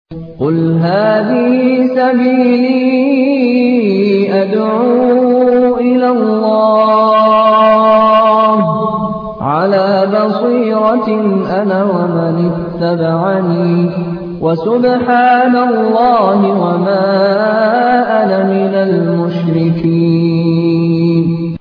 قل هذه سبيلي أدعو إلى الله على بصيرة أنا ومن اتبعني وسبحان الله وما أنا من المشركين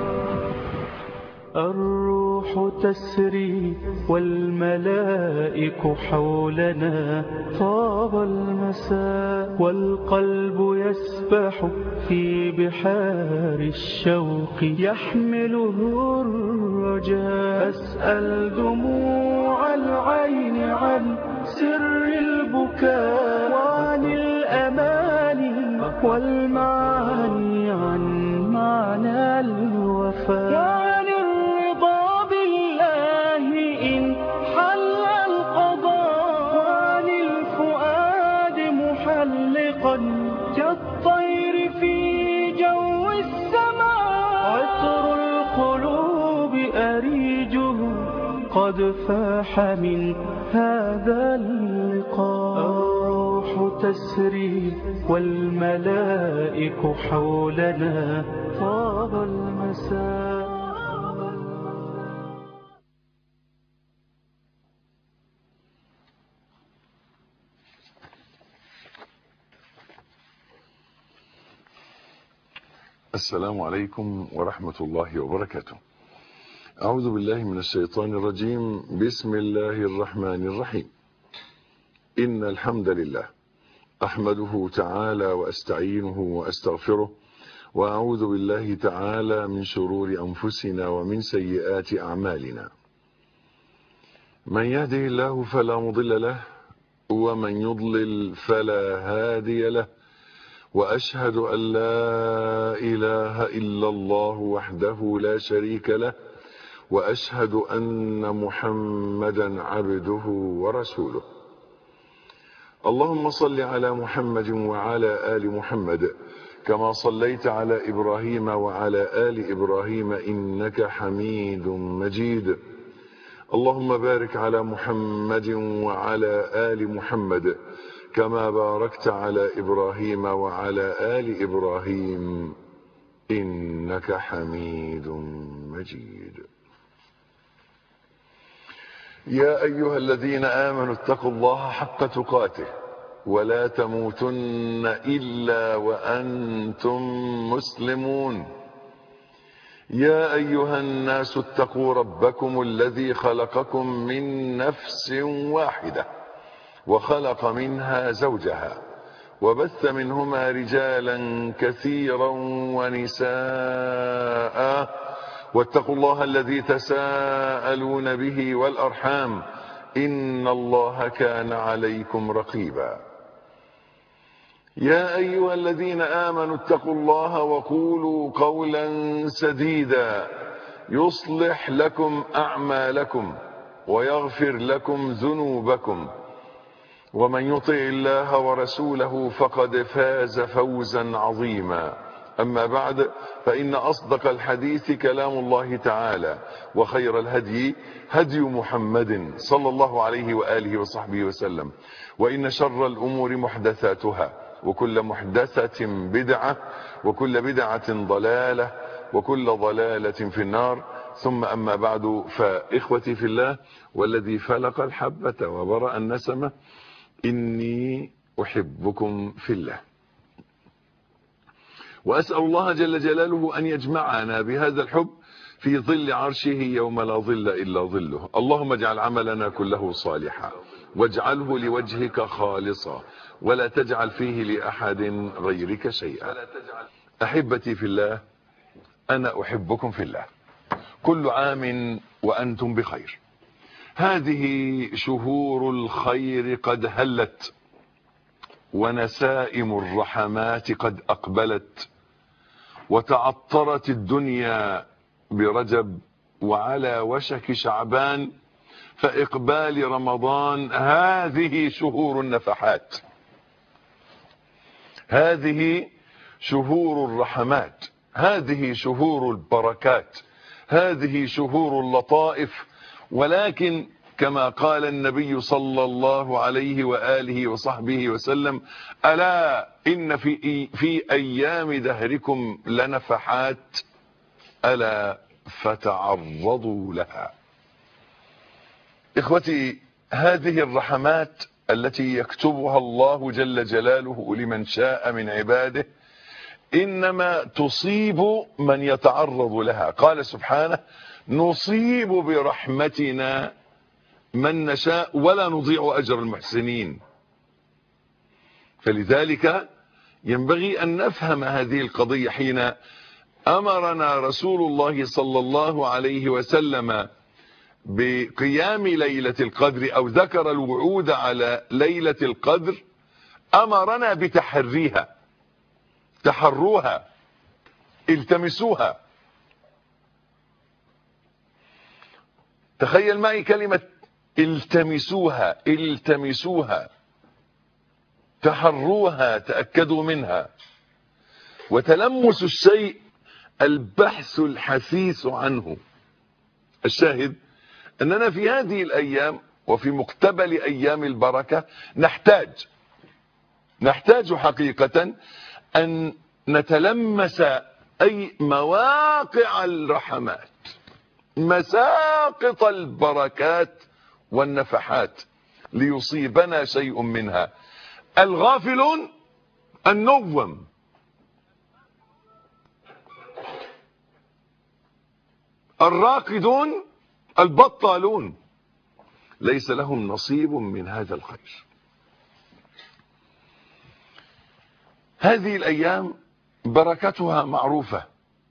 الروح تسري والملائك حولنا طاب المساء والقلب يسبح في بحار الشوق يحمله الرجاء أسأل دموع العين عن سر البكاء وعن الأماني والمعاني عن معنى الوفاء وعن الرضا بالله إن حل القضاء وعن الفؤاد محلقا كالطير في جو السماء عطر القلوب أريجه قد فاح من هذا اللقاء الروح تسري والملائك حولنا طاب المساء السلام عليكم ورحمة الله وبركاته أعوذ بالله من الشيطان الرجيم بسم الله الرحمن الرحيم إن الحمد لله أحمده تعالى وأستعينه وأستغفره وأعوذ بالله تعالى من شرور أنفسنا ومن سيئات أعمالنا من يهده الله فلا مضل له ومن يضلل فلا هادي له وأشهد أن لا إله إلا الله وحده لا شريك له وأشهد أن محمدا عبده ورسوله اللهم صل على محمد وعلى آل محمد كما صليت على إبراهيم وعلى آل إبراهيم إنك حميد مجيد اللهم بارك على محمد وعلى آل محمد كما باركت على إبراهيم وعلى آل إبراهيم إنك حميد مجيد يا أيها الذين آمنوا اتقوا الله حق تقاته ولا تموتن إلا وأنتم مسلمون يا أيها الناس اتقوا ربكم الذي خلقكم من نفس واحدة وخلق منها زوجها وبث منهما رجالا كثيرا ونساء واتقوا الله الذي تساءلون به والأرحام إن الله كان عليكم رقيبا يا أيها الذين آمنوا اتقوا الله وقولوا قولا سديدا يصلح لكم أعمالكم ويغفر لكم ذنوبكم ومن يطع الله ورسوله فقد فاز فوزا عظيما أما بعد فإن أصدق الحديث كلام الله تعالى وخير الهدي هدي محمد صلى الله عليه وآله وصحبه وسلم وإن شر الأمور محدثاتها وكل محدثة بدعة وكل بدعة ضلالة وكل ضلالة في النار ثم أما بعد فإخوتي في الله والذي فلق الحبة وبرأ النسمة إني أحبكم في الله وأسأل الله جل جلاله أن يجمعنا بهذا الحب في ظل عرشه يوم لا ظل إلا ظله اللهم اجعل عملنا كله صالحا واجعله لوجهك خالصا ولا تجعل فيه لأحد غيرك شيئا أحبتي في الله أنا أحبكم في الله كل عام وأنتم بخير هذه شهور الخير قد هلت ونسائم الرحمات قد أقبلت وتعطرت الدنيا برجب وعلى وشك شعبان فإقبال رمضان هذه شهور النفحات هذه شهور الرحمات هذه شهور البركات هذه شهور اللطائف ولكن كما قال النبي صلى الله عليه وآله وصحبه وسلم ألا إن في, في أيام دهركم لنفحات ألا فتعرضوا لها إخوتي هذه الرحمات التي يكتبها الله جل جلاله لمن شاء من عباده إنما تصيب من يتعرض لها قال سبحانه نصيب برحمتنا من نشاء ولا نضيع أجر المحسنين فلذلك ينبغي أن نفهم هذه القضية حين أمرنا رسول الله صلى الله عليه وسلم بقيام ليلة القدر أو ذكر الوعود على ليلة القدر أمرنا بتحريها تحروها التمسوها تخيل معي كلمة التمسوها التمسوها تحروها تأكدوا منها وتلمس الشيء البحث الحثيث عنه الشاهد أننا في هذه الأيام وفي مقتبل أيام البركة نحتاج نحتاج حقيقة أن نتلمس أي مواقع الرحمات مساقط البركات والنفحات ليصيبنا شيء منها الغافلون النوم الراقدون البطالون ليس لهم نصيب من هذا الخير هذه الأيام بركتها معروفة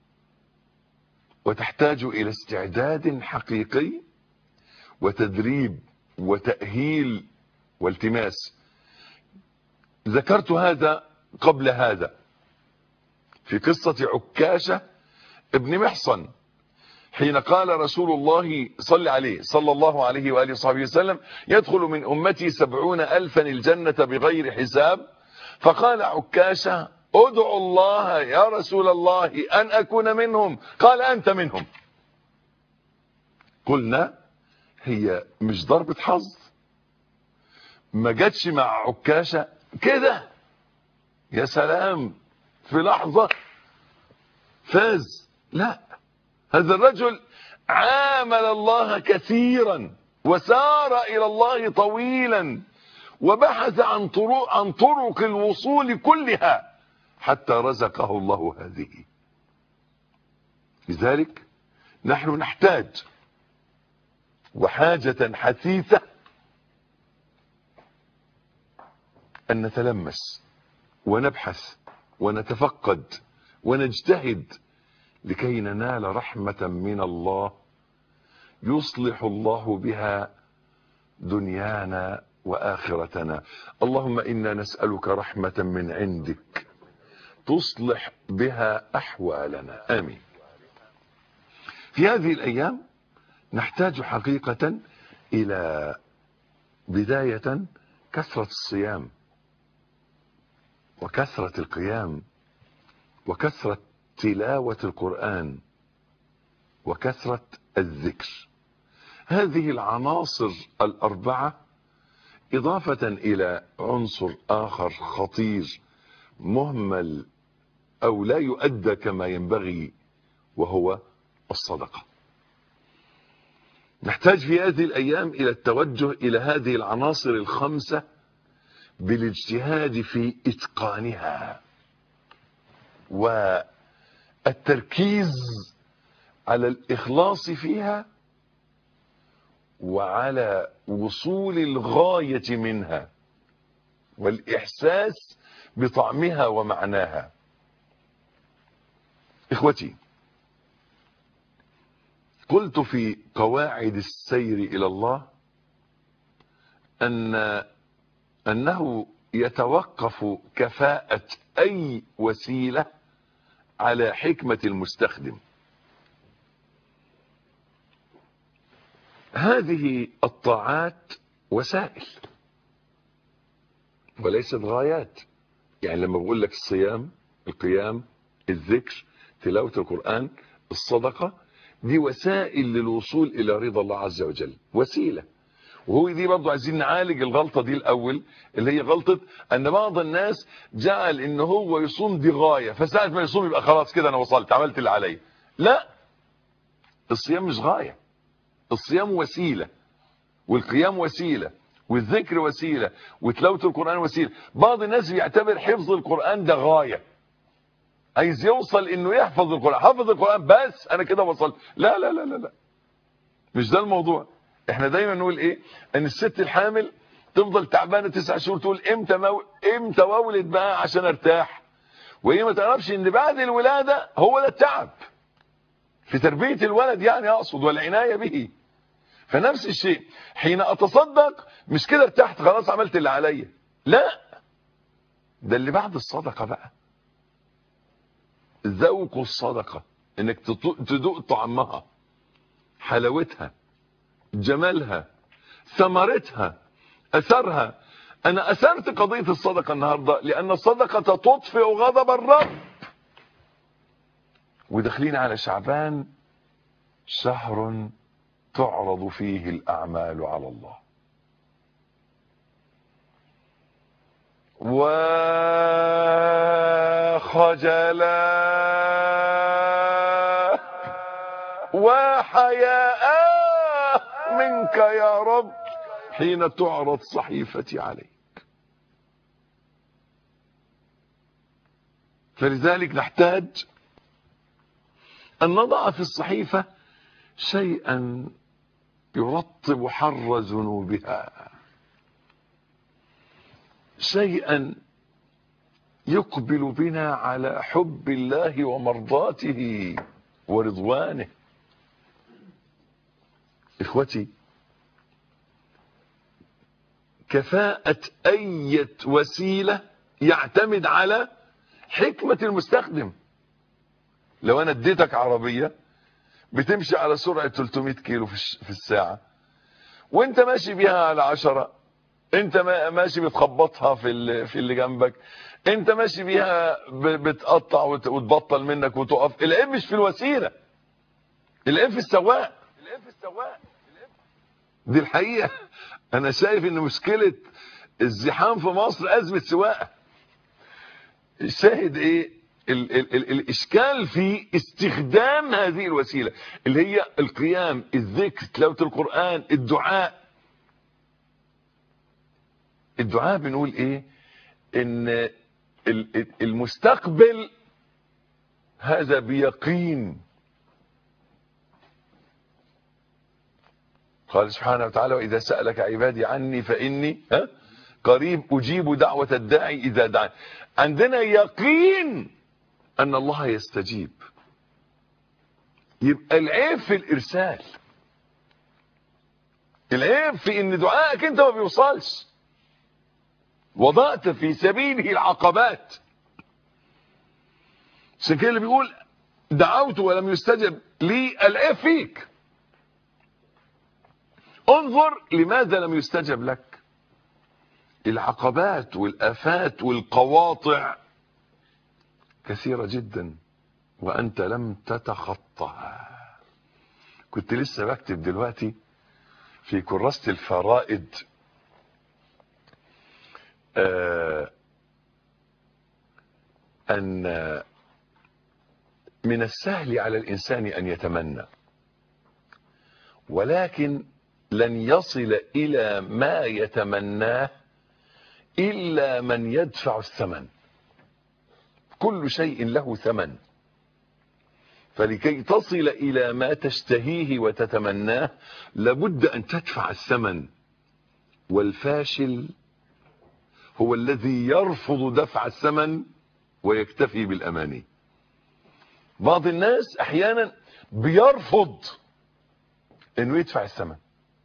وتحتاج إلى استعداد حقيقي وتدريب وتأهيل والتماس ذكرت هذا قبل هذا في قصة عكاشة ابن محصن حين قال رسول الله صلى عليه صلى الله عليه وآله وصحبه وسلم يدخل من أمتي سبعون ألفا الجنة بغير حساب فقال عكاشة ادعو الله يا رسول الله أن أكون منهم قال أنت منهم قلنا هي مش ضربة حظ ما جاتش مع عكاشة كده يا سلام في لحظة فاز لا هذا الرجل عامل الله كثيرا وسار إلى الله طويلا وبحث عن طرق, عن طرق الوصول كلها حتى رزقه الله هذه لذلك نحن نحتاج وحاجة حثيثة أن نتلمس ونبحث ونتفقد ونجتهد لكي ننال رحمة من الله يصلح الله بها دنيانا وآخرتنا اللهم إنا نسألك رحمة من عندك تصلح بها أحوالنا آمين في هذه الأيام نحتاج حقيقة إلى بداية كثرة الصيام وكثرة القيام وكثرة تلاوة القرآن وكثرة الذكر هذه العناصر الأربعة إضافة إلى عنصر آخر خطير مهمل أو لا يؤدى كما ينبغي وهو الصدقة نحتاج في هذه الأيام إلى التوجه إلى هذه العناصر الخمسة بالاجتهاد في إتقانها والتركيز على الإخلاص فيها وعلى وصول الغاية منها والإحساس بطعمها ومعناها إخوتي قلت في قواعد السير إلى الله أن أنه يتوقف كفاءة أي وسيلة على حكمة المستخدم هذه الطاعات وسائل وليست غايات يعني لما بقول لك الصيام القيام الذكر تلاوة القرآن الصدقة دي وسائل للوصول إلى رضا الله عز وجل وسيلة وهو دي برضو عايزين نعالج الغلطة دي الأول اللي هي غلطة أن بعض الناس جعل إن هو يصوم دي غاية فساعة ما يصوم يبقى خلاص كده أنا وصلت عملت اللي عليا لا الصيام مش غاية الصيام وسيلة والقيام وسيلة والذكر وسيلة وتلاوة القرآن وسيلة بعض الناس بيعتبر حفظ القرآن ده غاية عايز يوصل انه يحفظ القرآن حفظ القرآن بس انا كده وصلت لا لا لا لا لا مش ده الموضوع احنا دايما نقول ايه ان الست الحامل تفضل تعبانه تسع شهور تقول امتى مو... امتى اولد بقى عشان ارتاح وهي ما تعرفش ان بعد الولاده هو ده التعب في تربيه الولد يعني اقصد والعنايه به فنفس الشيء حين اتصدق مش كده ارتحت خلاص عملت اللي عليا لا ده اللي بعد الصدقه بقى ذوق الصدقه انك تدوق طعمها حلاوتها جمالها ثمرتها اثرها انا اثرت قضية الصدقة النهاردة لان الصدقة تطفئ غضب الرب وداخلين على شعبان شهر تعرض فيه الاعمال على الله وخجلا وحياء منك يا رب حين تعرض صحيفتي عليك فلذلك نحتاج أن نضع في الصحيفة شيئا يرطب حر ذنوبها شيئا يقبل بنا على حب الله ومرضاته ورضوانه اخوتي كفاءة اية وسيلة يعتمد على حكمة المستخدم لو انا اديتك عربية بتمشي على سرعة 300 كيلو في الساعة وانت ماشي بيها على عشرة انت ماشي بتخبطها في اللي, في اللي جنبك انت ماشي بيها بتقطع وتبطل منك وتقف العيب مش في الوسيلة العيب في السواق العيب في السواق دي الحقيقة انا شايف ان مشكلة الزحام في مصر ازمة سواقة الشاهد ايه ال ال ال الاشكال في استخدام هذه الوسيلة اللي هي القيام الذكر تلاوة القرآن الدعاء الدعاء بنقول ايه ان المستقبل هذا بيقين قال سبحانه وتعالى وإذا سألك عبادي عني فإني ها قريب أجيب دعوة الداعي إذا دعاني عندنا يقين أن الله يستجيب يبقى العيب في الإرسال العيب في ان دعائك انت ما بيوصلش وضعت في سبيله العقبات عشان كده اللي بيقول دعوت ولم يستجب لي العيب فيك انظر لماذا لم يستجب لك العقبات والافات والقواطع كثيرة جدا وانت لم تتخطها كنت لسه بكتب دلوقتي في كراسة الفرائد آه ان من السهل على الانسان ان يتمنى ولكن لن يصل الى ما يتمناه الا من يدفع الثمن كل شيء له ثمن فلكي تصل الى ما تشتهيه وتتمناه لابد ان تدفع الثمن والفاشل هو الذي يرفض دفع الثمن ويكتفي بالاماني بعض الناس احيانا بيرفض انه يدفع الثمن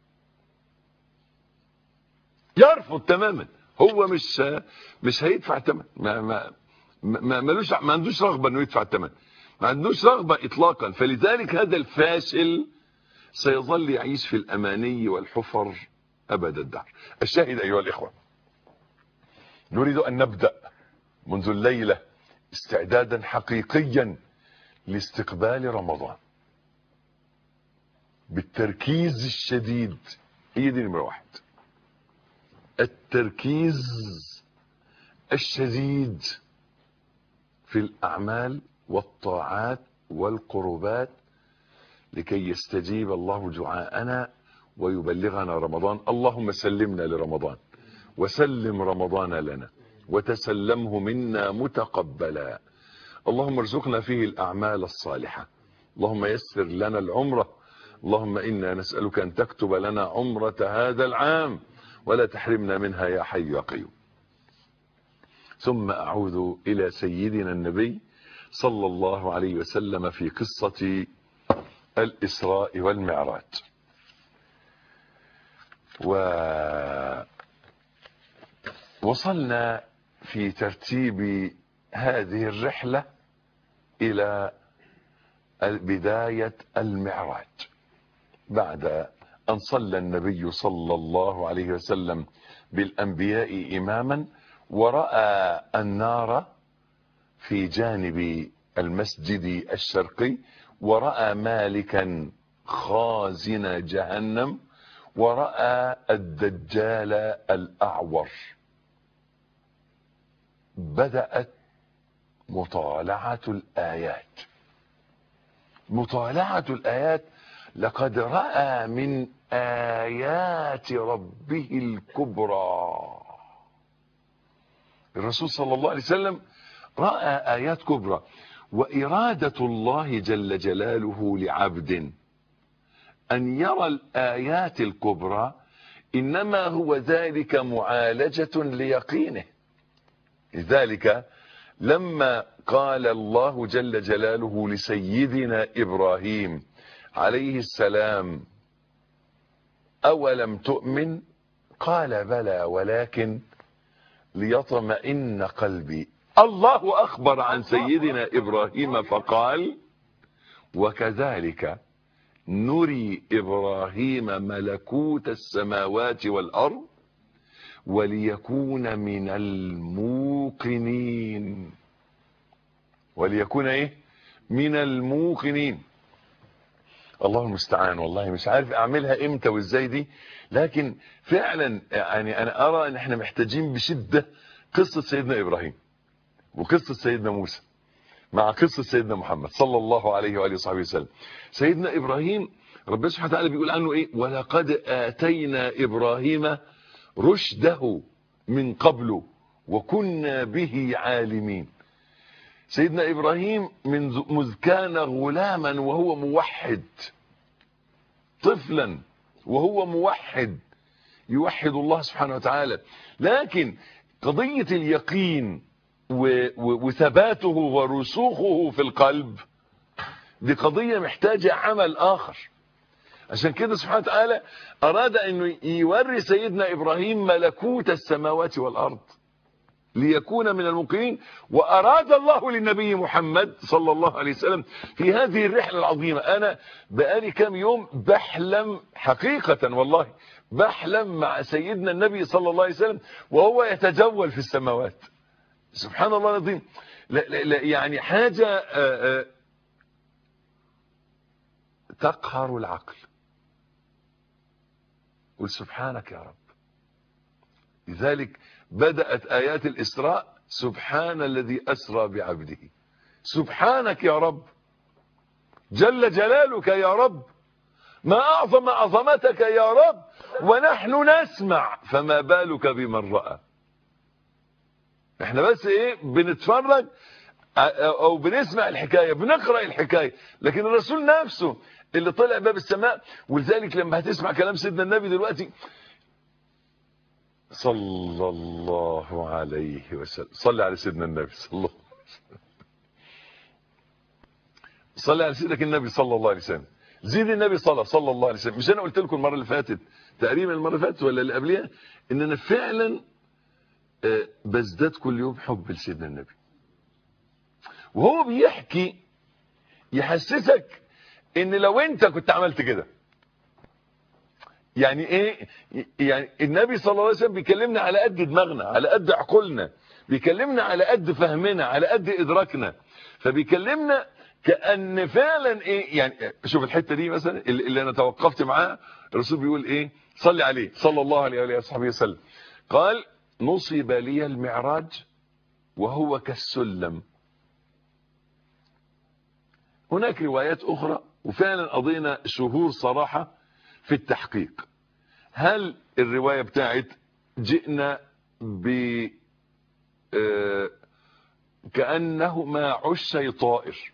يرفض تماما هو مش مش هيدفع الثمن ما ما ما ملوش ما عندوش رغبه انه يدفع الثمن ما عندوش رغبه اطلاقا فلذلك هذا الفاشل سيظل يعيش في الاماني والحفر ابد الدهر الشاهد ايها الاخوه نريد ان نبدا منذ الليله استعدادا حقيقيا لاستقبال رمضان بالتركيز الشديد هي دي نمرة واحد التركيز الشديد في الأعمال والطاعات والقربات لكي يستجيب الله دعاءنا ويبلغنا رمضان اللهم سلمنا لرمضان وسلم رمضان لنا وتسلمه منا متقبلا اللهم ارزقنا فيه الأعمال الصالحة اللهم يسر لنا العمرة اللهم إنا نسألك أن تكتب لنا عمرة هذا العام ولا تحرمنا منها يا حي يا قيوم ثم أعود إلى سيدنا النبي صلى الله عليه وسلم في قصة الإسراء والمعراج ووصلنا في ترتيب هذه الرحلة إلى بداية المعراج بعد أن صلى النبي صلى الله عليه وسلم بالأنبياء إماما ورأى النار في جانب المسجد الشرقي ورأى مالكا خازن جهنم ورأى الدجال الأعور بدأت مطالعة الآيات مطالعة الآيات لقد رأى من آيات ربه الكبرى الرسول صلى الله عليه وسلم رأى آيات كبرى وإرادة الله جل جلاله لعبد أن يرى الآيات الكبرى إنما هو ذلك معالجة ليقينه لذلك لما قال الله جل جلاله لسيدنا إبراهيم عليه السلام أولم تؤمن قال بلى ولكن ليطمئن قلبي الله أخبر عن سيدنا إبراهيم فقال وكذلك نري إبراهيم ملكوت السماوات والأرض وليكون من الموقنين وليكون ايه من الموقنين الله المستعان والله مش عارف اعملها امتى وازاي دي لكن فعلا يعني انا ارى ان احنا محتاجين بشدة قصة سيدنا ابراهيم وقصة سيدنا موسى مع قصة سيدنا محمد صلى الله عليه وآله وصحبه وسلم سيدنا إبراهيم ربنا سبحانه وتعالى بيقول عنه إيه ولقد آتينا إبراهيم رشده من قبل وكنا به عالمين سيدنا إبراهيم من مذ كان غلاما وهو موحد طفلا وهو موحد يوحد الله سبحانه وتعالى لكن قضية اليقين وثباته ورسوخه في القلب دي قضية محتاجة عمل آخر عشان كده سبحانه وتعالى أراد أنه يوري سيدنا إبراهيم ملكوت السماوات والأرض ليكون من المقيمين وأراد الله للنبي محمد صلى الله عليه وسلم في هذه الرحلة العظيمة أنا بقالي كام يوم بحلم حقيقة والله بحلم مع سيدنا النبي صلى الله عليه وسلم وهو يتجول في السماوات سبحان الله العظيم لا لا لا يعني حاجة آآ آآ تقهر العقل قل سبحانك يا رب لذلك بدأت آيات الإسراء سبحان الذي أسرى بعبده سبحانك يا رب جل جلالك يا رب ما أعظم عظمتك يا رب ونحن نسمع فما بالك بمن رأى احنا بس ايه بنتفرج او بنسمع الحكاية بنقرأ الحكاية لكن الرسول نفسه اللي طلع باب السماء ولذلك لما هتسمع كلام سيدنا النبي دلوقتي صلى الله عليه وسلم صلى على سيدنا النبي صلى الله عليه وسلم صلى على سيدك النبي صلى الله عليه وسلم زيد النبي صلى صلى الله عليه وسلم مش انا قلت لكم المره اللي فاتت تقريبا المره اللي فاتت ولا اللي قبلها ان انا فعلا بزداد كل يوم حب لسيدنا النبي وهو بيحكي يحسسك ان لو انت كنت عملت كده يعني ايه يعني النبي صلى الله عليه وسلم بيكلمنا على قد دماغنا على قد عقولنا بيكلمنا على قد فهمنا على قد ادراكنا فبيكلمنا كأن فعلا ايه يعني شوف الحتة دي مثلا اللي اللي انا توقفت معاه الرسول بيقول ايه صلي عليه صلى الله عليه وآله وصحبه وسلم قال نصب لي المعراج وهو كالسلم هناك روايات أخرى وفعلا قضينا شهور صراحة في التحقيق هل الرواية بتاعت جئنا ب آه، كأنهما عشي طائر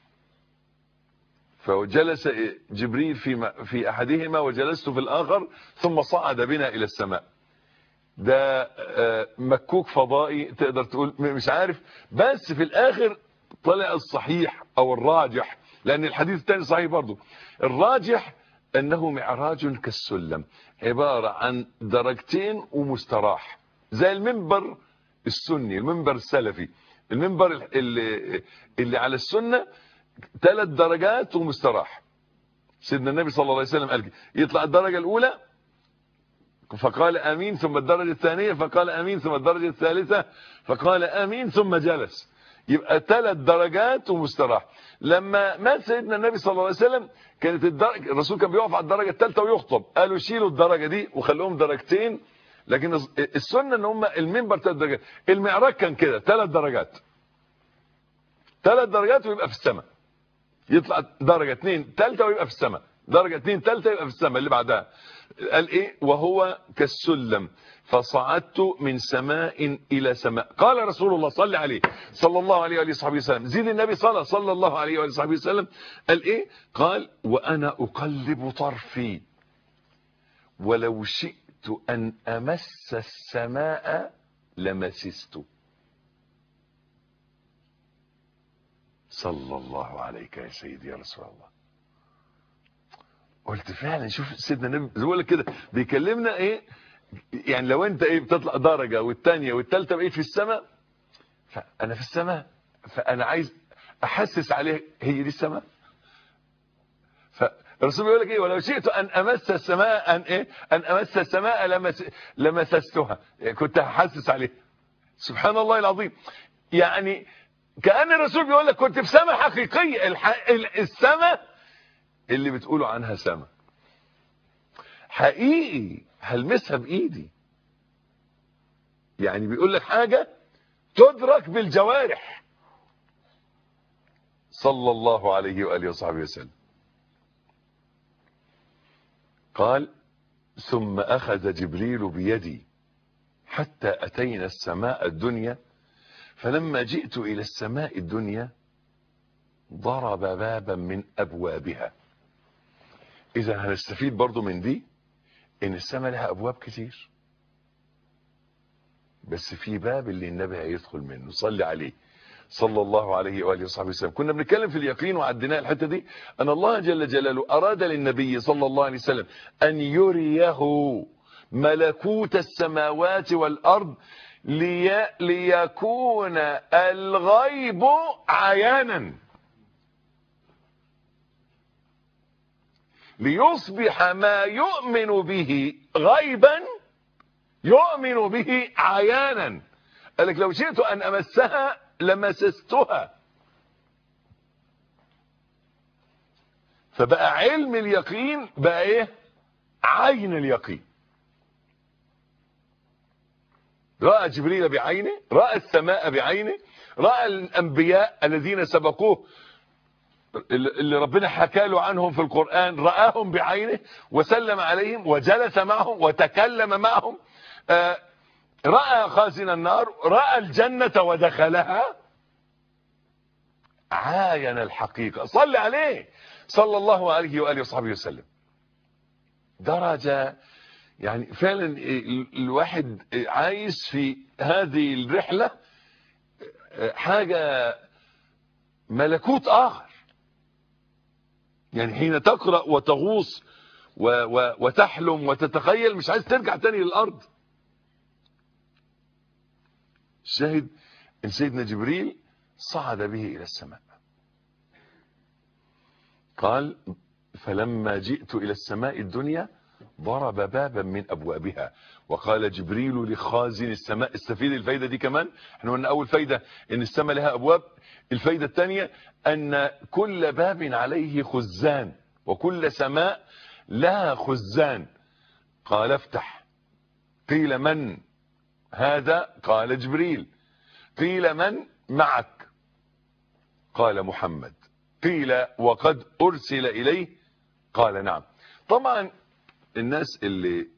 فجلس جبريل في في احدهما وجلست في الاخر ثم صعد بنا الى السماء ده آه، مكوك فضائي تقدر تقول مش عارف بس في الاخر طلع الصحيح او الراجح لان الحديث الثاني صحيح برضه الراجح انه معراج كالسلم عبارة عن درجتين ومستراح زي المنبر السني المنبر السلفي المنبر اللي, اللي على السنة ثلاث درجات ومستراح سيدنا النبي صلى الله عليه وسلم قال كده. يطلع الدرجة الاولى فقال امين ثم الدرجة الثانية فقال امين ثم الدرجة الثالثة فقال امين ثم جلس يبقى ثلاث درجات ومستراح لما مات سيدنا النبي صلى الله عليه وسلم كانت الدرجة الرسول كان بيقف على الدرجة الثالثة ويخطب قالوا شيلوا الدرجة دي وخلوهم درجتين لكن السنة ان هم المنبر ثلاث درجات المعراج كان كده ثلاث درجات ثلاث درجات ويبقى في السماء يطلع درجة اثنين ثالثة ويبقى في السماء درجة اثنين ثالثة يبقى في السماء اللي بعدها قال ايه وهو كالسلم فصعدت من سماء الى سماء قال رسول الله صلى عليه صلى الله عليه وآله وصحبه وسلم زيد النبي صلى صلى الله عليه وآله وصحبه وسلم قال ايه قال وانا اقلب طرفي ولو شئت ان امس السماء لمسست صلى الله عليك يا سيدي يا رسول الله قلت فعلا شوف سيدنا النبي بيقول لك كده بيكلمنا ايه يعني لو انت ايه بتطلع درجة والثانيه والثالثه بقيت في السماء فانا في السماء فانا عايز احسس عليه هي دي السماء فالرسول بيقول لك ايه ولو شئت ان امس السماء ان ايه ان امس السماء لمس لمسستها يعني كنت هحسس عليه سبحان الله العظيم يعني كأن الرسول بيقول لك كنت في سماء حقيقية الح... السماء اللي بتقولوا عنها سماء حقيقي هلمسها بإيدي يعني بيقول لك حاجة تدرك بالجوارح صلى الله عليه وآله وصحبه وسلم قال ثم أخذ جبريل بيدي حتى أتينا السماء الدنيا فلما جئت إلى السماء الدنيا ضرب بابا من أبوابها إذا هنستفيد برضو من دي إن السماء لها أبواب كتير بس في باب اللي النبي هيدخل منه صلي عليه صلى الله عليه وآله وصحبه وسلم كنا بنتكلم في اليقين وعدينا الحتة دي أن الله جل جلاله أراد للنبي صلى الله عليه وسلم أن يريه ملكوت السماوات والأرض لي ليكون الغيب عيانا ليصبح ما يؤمن به غيبا يؤمن به عيانا قال لك لو شئت أن أمسها لمسستها فبقى علم اليقين بقى ايه عين اليقين رأى جبريل بعينه رأى السماء بعينه رأى الأنبياء الذين سبقوه اللي ربنا حكى له عنهم في القرآن رآهم بعينه وسلم عليهم وجلس معهم وتكلم معهم رأى خازن النار رأى الجنة ودخلها عاين الحقيقة صلى عليه صلى الله عليه وآله وصحبه وسلم درجة يعني فعلا الواحد عايز في هذه الرحلة حاجة ملكوت آخر يعني حين تقرأ وتغوص و و وتحلم وتتخيل مش عايز ترجع تاني للأرض الشاهد ان سيدنا جبريل صعد به إلى السماء قال فلما جئت إلى السماء الدنيا ضرب بابا من ابوابها وقال جبريل لخازن السماء استفيد الفايدة دي كمان احنا قلنا اول فايدة ان السماء لها ابواب الفايدة الثانية ان كل باب عليه خزان وكل سماء لها خزان قال افتح قيل من هذا قال جبريل قيل من معك قال محمد قيل وقد ارسل اليه قال نعم طبعا الناس اللي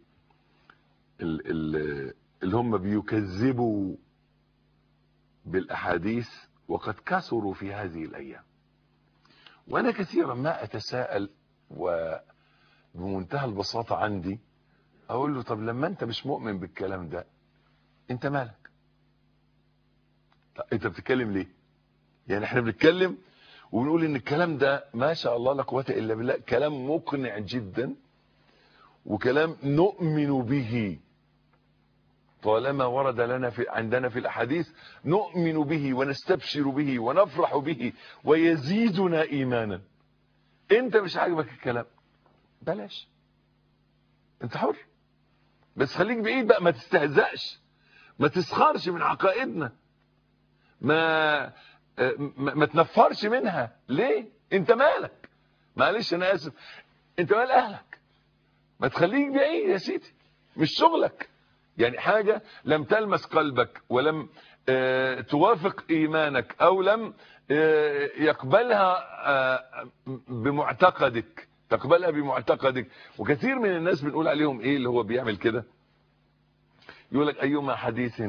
اللي, اللي هم بيكذبوا بالاحاديث وقد كثروا في هذه الايام وانا كثيرا ما اتساءل وبمنتهى البساطة عندي اقول له طب لما انت مش مؤمن بالكلام ده انت مالك طب انت بتتكلم ليه يعني احنا بنتكلم وبنقول ان الكلام ده ما شاء الله لا قوه الا بالله كلام مقنع جدا وكلام نؤمن به طالما ورد لنا في عندنا في الاحاديث نؤمن به ونستبشر به ونفرح به ويزيدنا ايمانا انت مش عاجبك الكلام بلاش انت حر بس خليك بعيد بقى ما تستهزأش ما تسخرش من عقائدنا ما ما, ما تنفرش منها ليه انت مالك معلش انا اسف انت مال اهلك ما تخليك بعيد يا سيدي مش شغلك يعني حاجة لم تلمس قلبك ولم اه توافق ايمانك او لم اه يقبلها اه بمعتقدك تقبلها بمعتقدك وكثير من الناس بنقول عليهم ايه اللي هو بيعمل كده يقول لك ايما حديث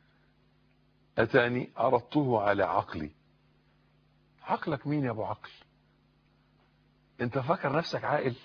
اتاني عرضته على عقلي عقلك مين يا ابو عقل انت فاكر نفسك عاقل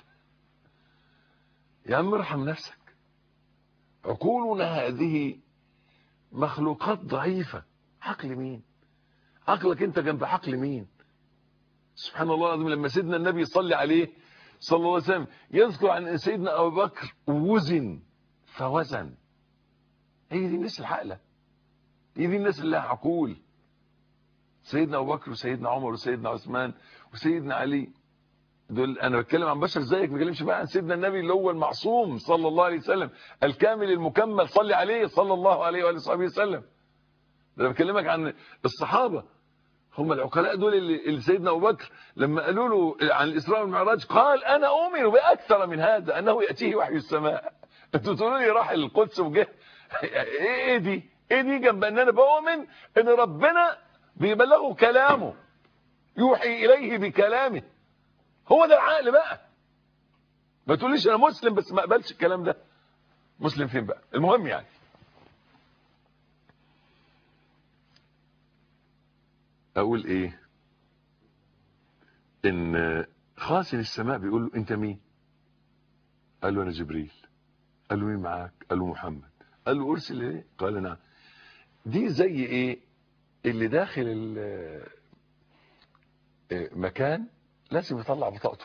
يا عم ارحم نفسك عقولنا هذه مخلوقات ضعيفة عقل مين عقلك انت جنب عقل مين سبحان الله العظيم لما سيدنا النبي يصلي عليه صلى الله عليه وسلم يذكر عن سيدنا ابو بكر وزن فوزن هي دي الناس العاقله هي دي الناس اللي لها عقول سيدنا ابو بكر وسيدنا عمر وسيدنا عثمان وسيدنا علي دول انا بتكلم عن بشر زيك ما بتكلمش بقى عن سيدنا النبي اللي هو المعصوم صلى الله عليه وسلم الكامل المكمل صلي عليه صلى الله عليه واله وصحبه وسلم ده انا بكلمك عن الصحابه هم العقلاء دول اللي, اللي سيدنا ابو بكر لما قالوا له عن الاسراء والمعراج قال انا اؤمن باكثر من هذا انه ياتيه وحي السماء انتوا تقولوا لي راح القدس وجه ايه دي ايه دي جنب ان انا بؤمن ان ربنا بيبلغه كلامه يوحي اليه بكلامه هو ده العقل بقى ما تقوليش انا مسلم بس ما اقبلش الكلام ده مسلم فين بقى المهم يعني اقول ايه ان خازن السماء بيقول له انت مين قال له انا جبريل قال له مين معاك قال له محمد قال له ارسل ايه قال نعم دي زي ايه اللي داخل مكان لازم يطلع بطاقته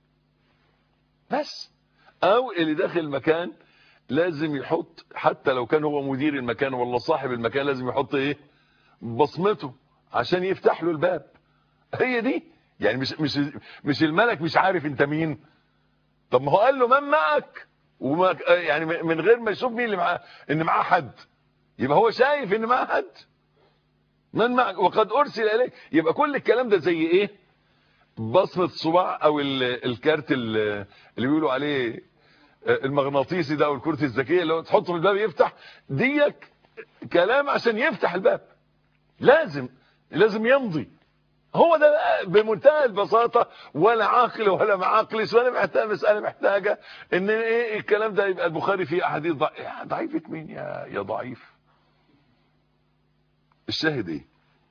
بس او اللي داخل المكان لازم يحط حتى لو كان هو مدير المكان ولا صاحب المكان لازم يحط ايه بصمته عشان يفتح له الباب هي دي يعني مش مش مش الملك مش عارف انت مين طب ما هو قال له من معك وما يعني من غير ما يشوف مين اللي معاه ان معاه حد يبقى هو شايف ان معاه حد من معك وقد ارسل اليك يبقى كل الكلام ده زي ايه بصمه صباع او الكارت اللي بيقولوا عليه المغناطيسي ده او الكرة الذكيه اللي هو تحطه في الباب يفتح ديك كلام عشان يفتح الباب لازم لازم يمضي هو ده بقى بمنتهى البساطه ولا عاقل ولا معاقلس ولا محتاج مساله محتاجه ان ايه الكلام ده يبقى البخاري فيه احاديث ضعيفه ضعيفه مين يا يا ضعيف الشاهد ايه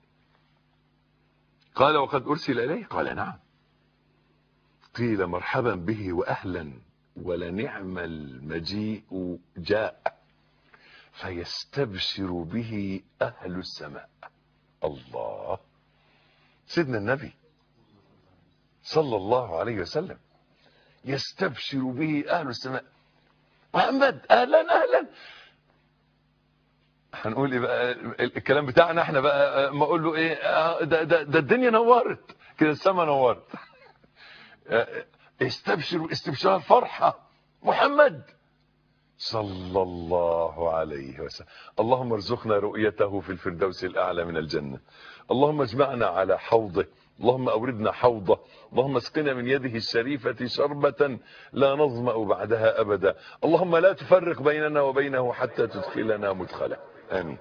قال وقد ارسل اليه قال نعم قيل مرحبا به واهلا ولنعم المجيء جاء فيستبشر به اهل السماء الله سيدنا النبي صلى الله عليه وسلم يستبشر به اهل السماء محمد اهلا اهلا هنقول ايه بقى الكلام بتاعنا احنا بقى ما اقول له ايه ده, ده, ده الدنيا نورت كده السماء نورت استبشر استبشار فرحه محمد صلى الله عليه وسلم اللهم ارزقنا رؤيته في الفردوس الأعلى من الجنة اللهم اجمعنا على حوضه اللهم أوردنا حوضه اللهم اسقنا من يده الشريفة شربة لا نظمأ بعدها أبدا اللهم لا تفرق بيننا وبينه حتى تدخلنا مدخله آمين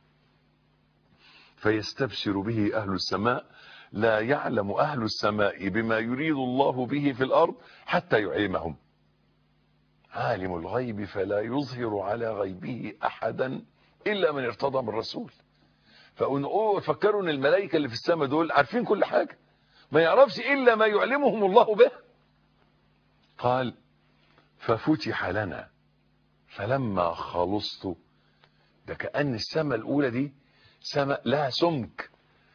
فيستبشر به أهل السماء لا يعلم أهل السماء بما يريد الله به في الأرض حتى يعلمهم عالم الغيب فلا يظهر على غيبه أحدا إلا من ارتضى من رسول ففكروا ان الملائكة اللي في السماء دول عارفين كل حاجة ما يعرفش إلا ما يعلمهم الله به قال ففتح لنا فلما خلصت ده كأن السماء الأولى دي سماء لها سمك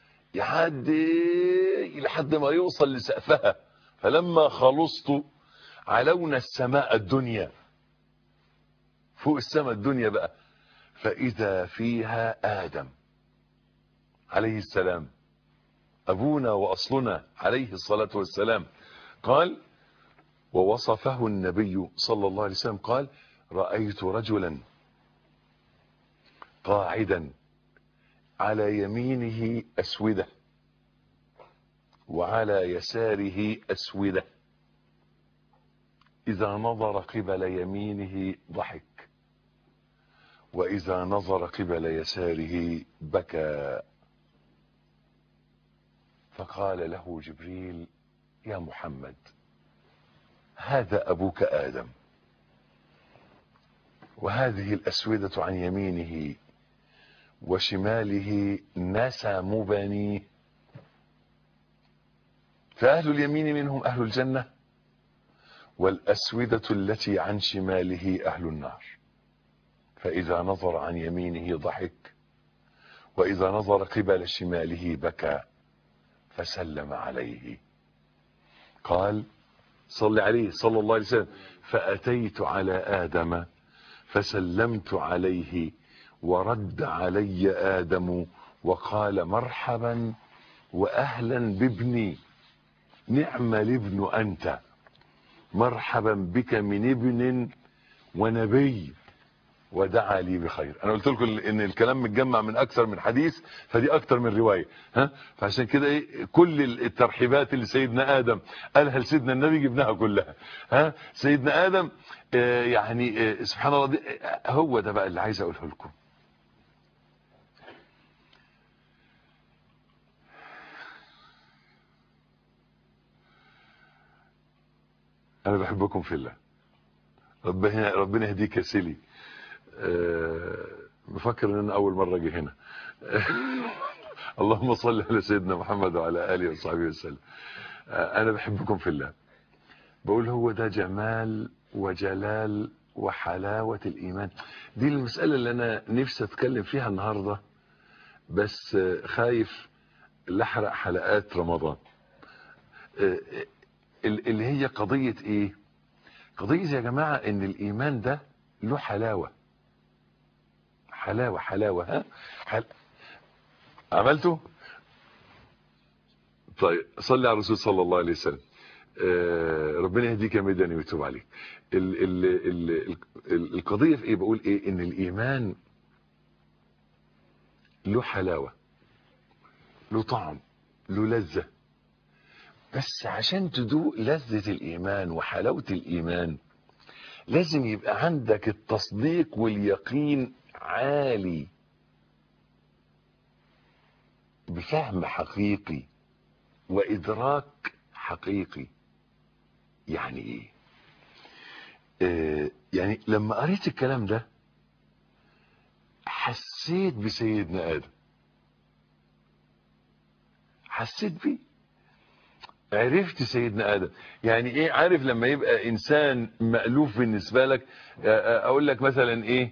يعدي لحد ما يوصل لسقفها فلما خلصت علونا السماء الدنيا فوق السماء الدنيا بقى فإذا فيها آدم عليه السلام أبونا وأصلنا عليه الصلاة والسلام قال ووصفه النبي صلى الله عليه وسلم قال رأيت رجلا قاعدا على يمينه أسودة وعلى يساره أسودة إذا نظر قبل يمينه ضحك وإذا نظر قبل يساره بكى فقال له جبريل يا محمد هذا أبوك آدم وهذه الأسودة عن يمينه وشماله نسم بنيه فأهل اليمين منهم أهل الجنة والأسودة التي عن شماله أهل النار فإذا نظر عن يمينه ضحك وإذا نظر قبل شماله بكى فسلم عليه قال صل عليه صلى الله عليه وسلم فأتيت على آدم فسلمت عليه ورد علي آدم وقال مرحبا وأهلا بابني نعم الابن أنت مرحبا بك من ابن ونبي ودعا لي بخير انا قلت لكم ان الكلام متجمع من اكثر من حديث فدي اكثر من روايه ها فعشان كده ايه كل الترحيبات اللي سيدنا ادم قالها لسيدنا النبي جبناها كلها ها سيدنا ادم آه يعني آه سبحان الله دي هو ده بقى اللي عايز اقوله لكم انا بحبكم في الله ربنا ربنا يهديك يا سيلي أه بفكر ان انا اول مره اجي هنا اللهم صل على سيدنا محمد وعلى اله وصحبه وسلم أه انا بحبكم في الله بقول هو ده جمال وجلال وحلاوه الايمان دي المساله اللي انا نفسي اتكلم فيها النهارده بس خايف لحرق حلقات رمضان أه اللي هي قضيه ايه قضيه يا جماعه ان الايمان ده له حلاوه حلاوة حلاوة ها حل... عملته طيب صلي على الرسول صلى الله عليه وسلم آه ربنا يهديك يا مدني ويتوب عليك ال ال ال ال القضية في ايه بقول ايه ان الايمان له حلاوة له طعم له لذة بس عشان تدوق لذة الايمان وحلاوة الايمان لازم يبقى عندك التصديق واليقين عالي بفهم حقيقي وإدراك حقيقي يعني إيه آه يعني لما قريت الكلام ده حسيت بسيدنا آدم حسيت بيه عرفت سيدنا آدم يعني ايه عارف لما يبقى انسان مألوف بالنسبة لك اقول لك مثلا ايه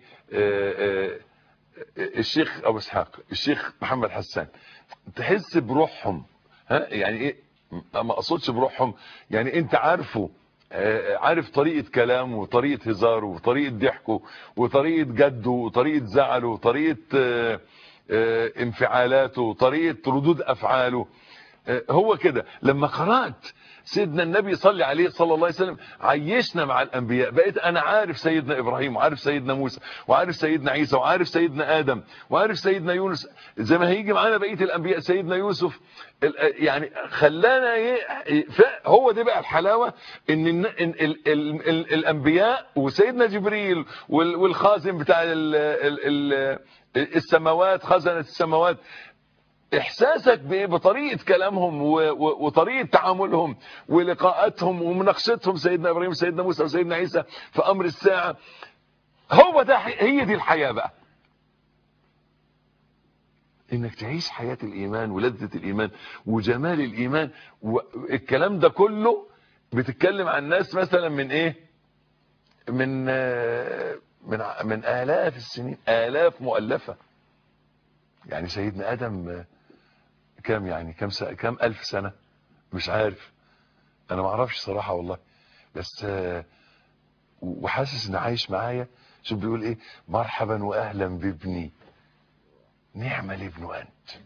الشيخ ابو اسحاق الشيخ محمد حسان تحس بروحهم ها يعني ايه ما اقصدش بروحهم يعني انت عارفه عارف طريقة كلامه وطريقة هزاره وطريقة ضحكه وطريقة جده وطريقة زعله وطريقة انفعالاته وطريقة ردود افعاله آه، هو كده لما قرأت سيدنا النبي صلى عليه صلى الله عليه وسلم عيشنا مع الأنبياء بقيت أنا عارف سيدنا إبراهيم وعارف سيدنا موسى وعارف سيدنا عيسى وعارف سيدنا آدم وعارف سيدنا يونس زي ما هيجي معانا بقية الأنبياء سيدنا يوسف ال- يعني خلانا ي- ف- هو ده بقى الحلاوة ان, إن ال ال ال ال الأنبياء وسيدنا جبريل وال- والخازن بتاع ال ال ال السماوات خزنة السماوات احساسك بايه بطريقه كلامهم و- و- وطريقه تعاملهم ولقاءاتهم ومناقشتهم سيدنا ابراهيم سيدنا موسى وسيدنا عيسى في امر الساعه هو ده ح- هي دي الحياه بقى انك تعيش حياه الايمان ولذه الايمان وجمال الايمان والكلام ده كله بتتكلم عن ناس مثلا من ايه من آه، من ع- من الاف السنين الاف مؤلفه يعني سيدنا ادم آه، كام يعني كام سنة كام الف سنه مش عارف انا ما اعرفش صراحه والله بس آه، وحاسس ان عايش معايا شوف بيقول ايه مرحبا واهلا بابني نعم الابن انت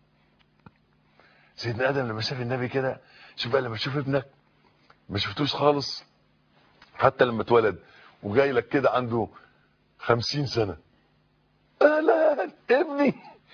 سيدنا ادم لما شاف النبي كده شوف بقى لما تشوف ابنك ما شفتوش خالص حتى لما اتولد وجاي لك كده عنده خمسين سنة اهلا ابني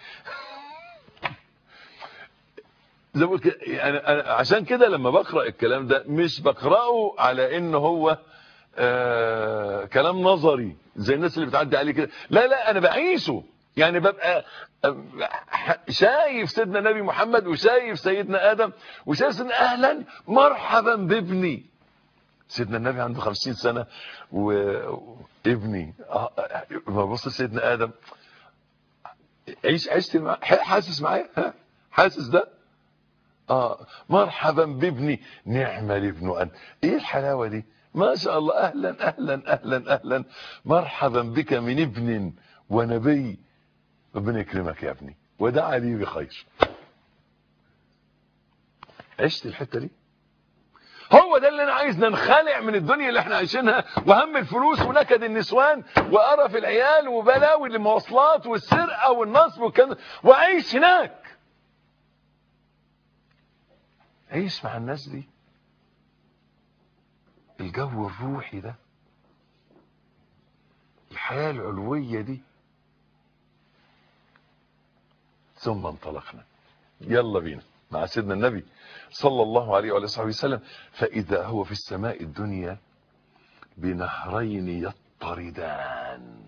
زي ما بقول كده يعني أنا عشان كده لما بقرا الكلام ده مش بقراه على ان هو آه كلام نظري زي الناس اللي بتعدي عليه كده لا لا انا بعيشه يعني ببقى آه، شايف سيدنا النبي محمد وشايف سيدنا ادم وشايف سيدنا اهلا مرحبا بابني سيدنا النبي عنده خمسين سنة و- وابني آه، آه، ما بص سيدنا ادم عيش عشت مع حاسس معايا ها؟ حاسس ده اه مرحبا بابني نعم الابن انت ايه الحلاوه دي ما شاء الله اهلا اهلا اهلا اهلا مرحبا بك من ابن ونبي ربنا يكرمك يا ابني ودعا لي بخير عشت الحته دي هو ده اللي انا عايز ننخلع من الدنيا اللي احنا عايشينها وهم الفلوس ونكد النسوان وقرف العيال وبلاوي المواصلات والسرقه والنصب والكلام ده، واعيش هناك عيش مع الناس دي الجو الروحي ده الحياة العلوية دي ثم انطلقنا يلا بينا مع سيدنا النبي صلى الله عليه وعلى صحبه وسلم فإذا هو في السماء الدنيا بنهرين يضطردان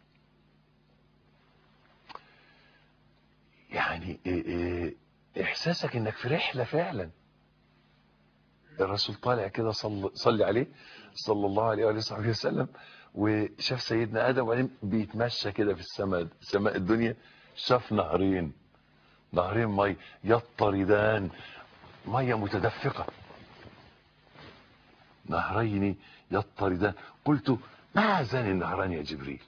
يعني إيه إيه إحساسك إنك في رحلة فعلا الرسول طالع كده صلى, صلي عليه صلى الله عليه وآله وصحبه وسلم وشاف سيدنا آدم وبعدين بيتمشى كده في السماء سماء الدنيا شاف نهرين نهرين مي يضطردان مية متدفقة نهرين يضطردان قلت ما هذان النهران يا جبريل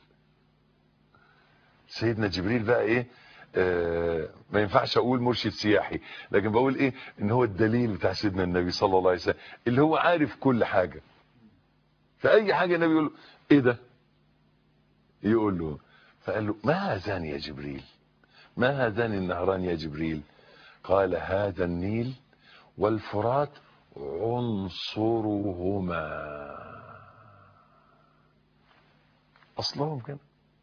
سيدنا جبريل بقى ايه آه ما ينفعش اقول مرشد سياحي لكن بقول ايه ان هو الدليل بتاع سيدنا النبي صلى الله عليه وسلم اللي هو عارف كل حاجة فاي حاجة النبي يقول له ايه ده يقول له فقال له ما هذان يا جبريل ما هذان النهران يا جبريل قال هذا النيل والفرات عنصرهما اصلهم كده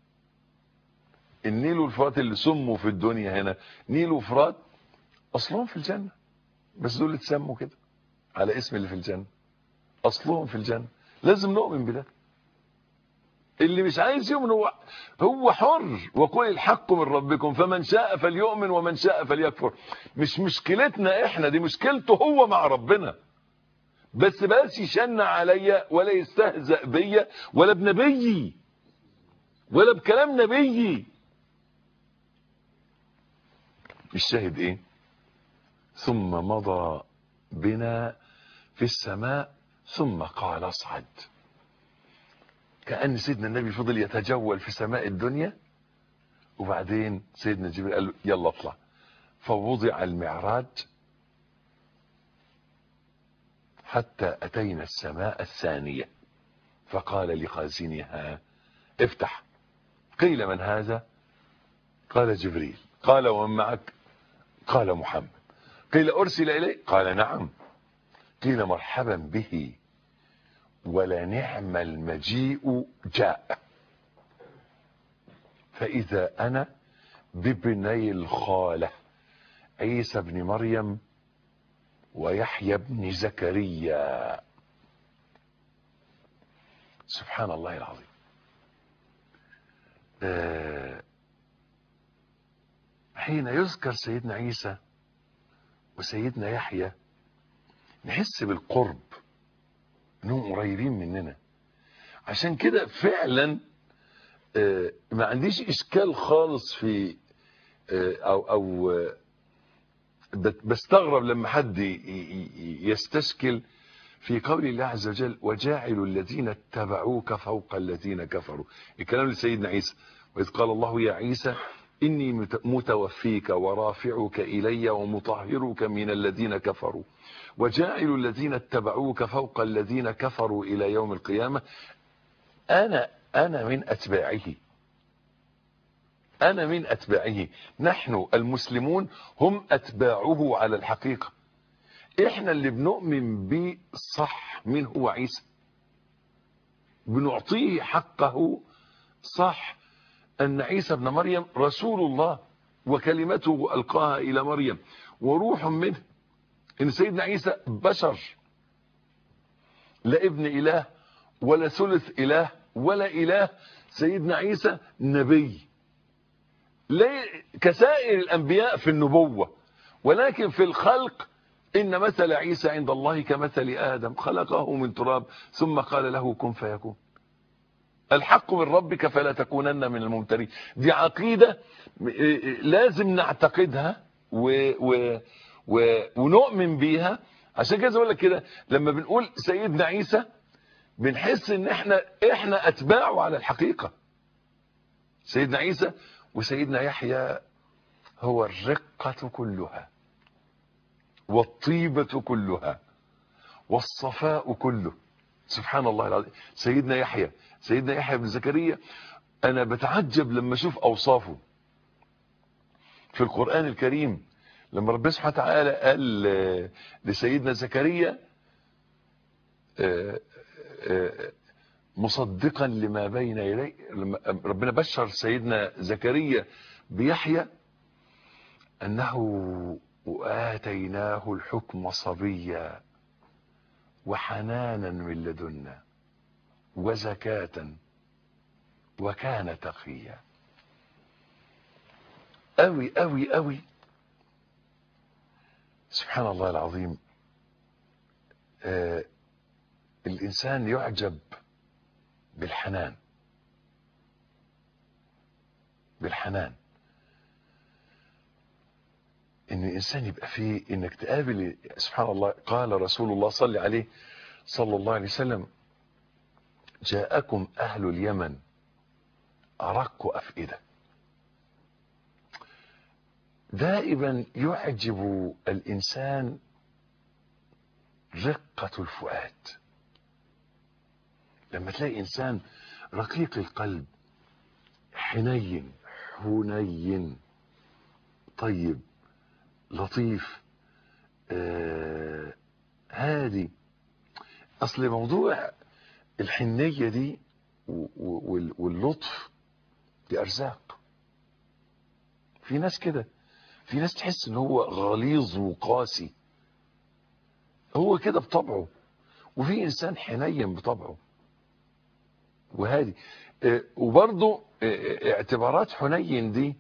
النيل والفرات اللي سموا في الدنيا هنا نيل وفرات اصلهم في الجنة بس دول اتسموا كده على اسم اللي في الجنة اصلهم في الجنة لازم نؤمن بده اللي مش عايز يؤمن هو هو حر وقل الحق من ربكم فمن شاء فليؤمن ومن شاء فليكفر مش مشكلتنا احنا دي مشكلته هو مع ربنا بس بس يشن عليا ولا يستهزأ بيا ولا بنبيي ولا بكلام نبيي الشاهد ايه ثم مضى بنا في السماء ثم قال اصعد كأن سيدنا النبي فضل يتجول في سماء الدنيا وبعدين سيدنا جبريل قال له يلا اطلع فوضع المعراج حتى أتينا السماء الثانية فقال لخازنها افتح قيل من هذا قال جبريل قال ومن معك قال محمد قيل أرسل إليه قال نعم قيل مرحبا به ولنعم المجيء جاء فإذا أنا بابني الخالة عيسى بن مريم ويحيى بن زكريا سبحان الله العظيم آه حين يذكر سيدنا عيسى وسيدنا يحيى نحس بالقرب انهم قريبين مننا عشان كده فعلا آه ما عنديش اشكال خالص في آه او او آه بستغرب لما حد يستشكل في قول الله عز وجل وجاعل الذين اتبعوك فوق الذين كفروا الكلام لسيدنا عيسى وإذ قال الله يا عيسى إني متوفيك ورافعك إلي ومطهرك من الذين كفروا وجاعل الذين اتبعوك فوق الذين كفروا إلى يوم القيامة أنا أنا من أتباعه أنا من أتباعه نحن المسلمون هم أتباعه على الحقيقة إحنا اللي بنؤمن به صح من هو عيسى بنعطيه حقه صح أن عيسى ابن مريم رسول الله وكلمته ألقاها إلى مريم وروح منه إن سيدنا عيسى بشر لا ابن إله ولا ثلث إله ولا إله سيدنا عيسى نبي كسائر الأنبياء في النبوة ولكن في الخلق إن مثل عيسى عند الله كمثل آدم خلقه من تراب ثم قال له كن فيكون الحق من ربك فلا تكونن من الممترين دي عقيدة لازم نعتقدها و و و ونؤمن بيها عشان كده اقول لك كده لما بنقول سيدنا عيسى بنحس ان احنا احنا اتباعه على الحقيقة سيدنا عيسى وسيدنا يحيى هو الرقة كلها والطيبة كلها والصفاء كله سبحان الله العظيم سيدنا يحيى سيدنا يحيى بن زكريا انا بتعجب لما اشوف اوصافه في القرآن الكريم لما ربنا سبحانه وتعالى قال لسيدنا زكريا مصدقا لما بين يديه لما ربنا بشر سيدنا زكريا بيحيى انه وآتيناه الحكم صبيا وحنانا من لدنا وزكاة وكان تقيا أوي أوي أوي سبحان الله العظيم آه الإنسان يعجب بالحنان بالحنان ان الانسان يبقى فيه انك تقابل سبحان الله قال رسول الله صلى عليه صلى الله عليه وسلم جاءكم اهل اليمن ارق افئده دائما يعجب الانسان رقه الفؤاد لما تلاقي انسان رقيق القلب حنين حنين طيب لطيف آه هادي اصل موضوع الحنية دي واللطف دي ارزاق في ناس كده في ناس تحس ان هو غليظ وقاسي هو كده بطبعه وفي انسان حنين بطبعه وهادي آه وبرضه آه اعتبارات حنين دي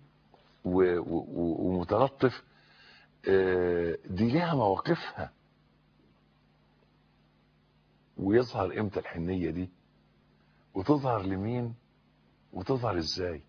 ومتلطف دي ليها مواقفها ويظهر امتى الحنية دي وتظهر لمين وتظهر ازاي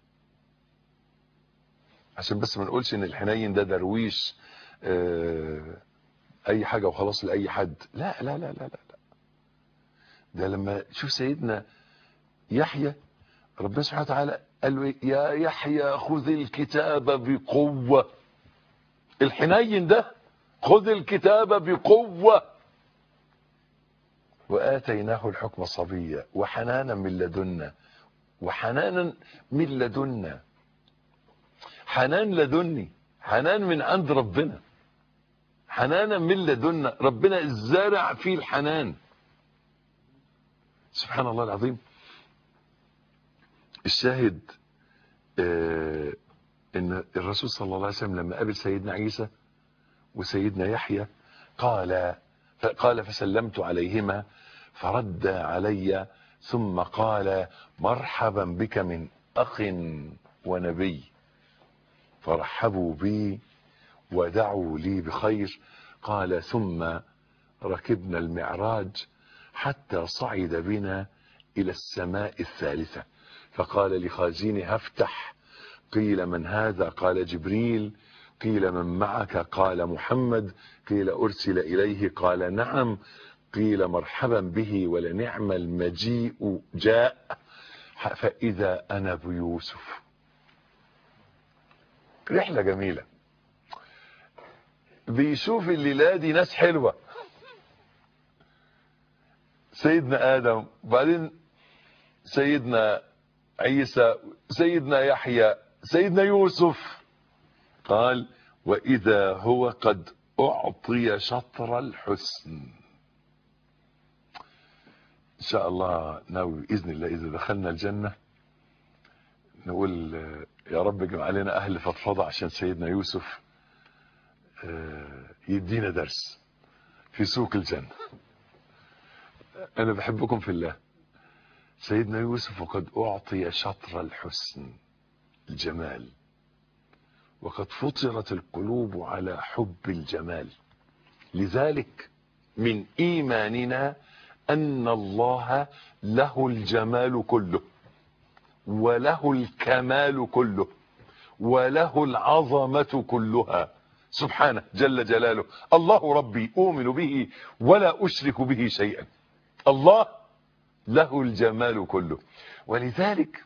عشان بس ما نقولش ان الحنين ده درويش اه اي حاجة وخلاص لاي حد لا لا لا لا لا, لا. ده لما تشوف سيدنا يحيى ربنا سبحانه وتعالى قال له يا يحيى خذ الكتاب بقوه الحنين ده خذ الكتاب بقوة وآتيناه الحكم صبيا وحنانا من لدنا وحنانا من لدنا حنان لدني حنان من عند ربنا حنانا من لدنا ربنا زرع فيه الحنان سبحان الله العظيم الشاهد آه ان الرسول صلى الله عليه وسلم لما قابل سيدنا عيسى وسيدنا يحيى قال قال فسلمت عليهما فرد علي ثم قال مرحبا بك من اخ ونبي فرحبوا بي ودعوا لي بخير قال ثم ركبنا المعراج حتى صعد بنا الى السماء الثالثة فقال لخازنها افتح قيل من هذا قال جبريل قيل من معك قال محمد قيل ارسل اليه قال نعم قيل مرحبا به ولنعم المجيء جاء فاذا انا بيوسف رحلة جميلة بيشوف الليلة دي ناس حلوة سيدنا آدم وبعدين سيدنا عيسى سيدنا يحيى سيدنا يوسف قال وإذا هو قد أعطي شطر الحسن إن شاء الله ناوي بإذن الله إذا دخلنا الجنة نقول يا رب اجمع علينا أهل فضفضة عشان سيدنا يوسف يدينا درس في سوق الجنة أنا بحبكم في الله سيدنا يوسف وقد أعطي شطر الحسن الجمال وقد فطرت القلوب على حب الجمال لذلك من إيماننا أن الله له الجمال كله وله الكمال كله وله العظمة كلها سبحانه جل جلاله الله ربي أؤمن به ولا أشرك به شيئا الله له الجمال كله ولذلك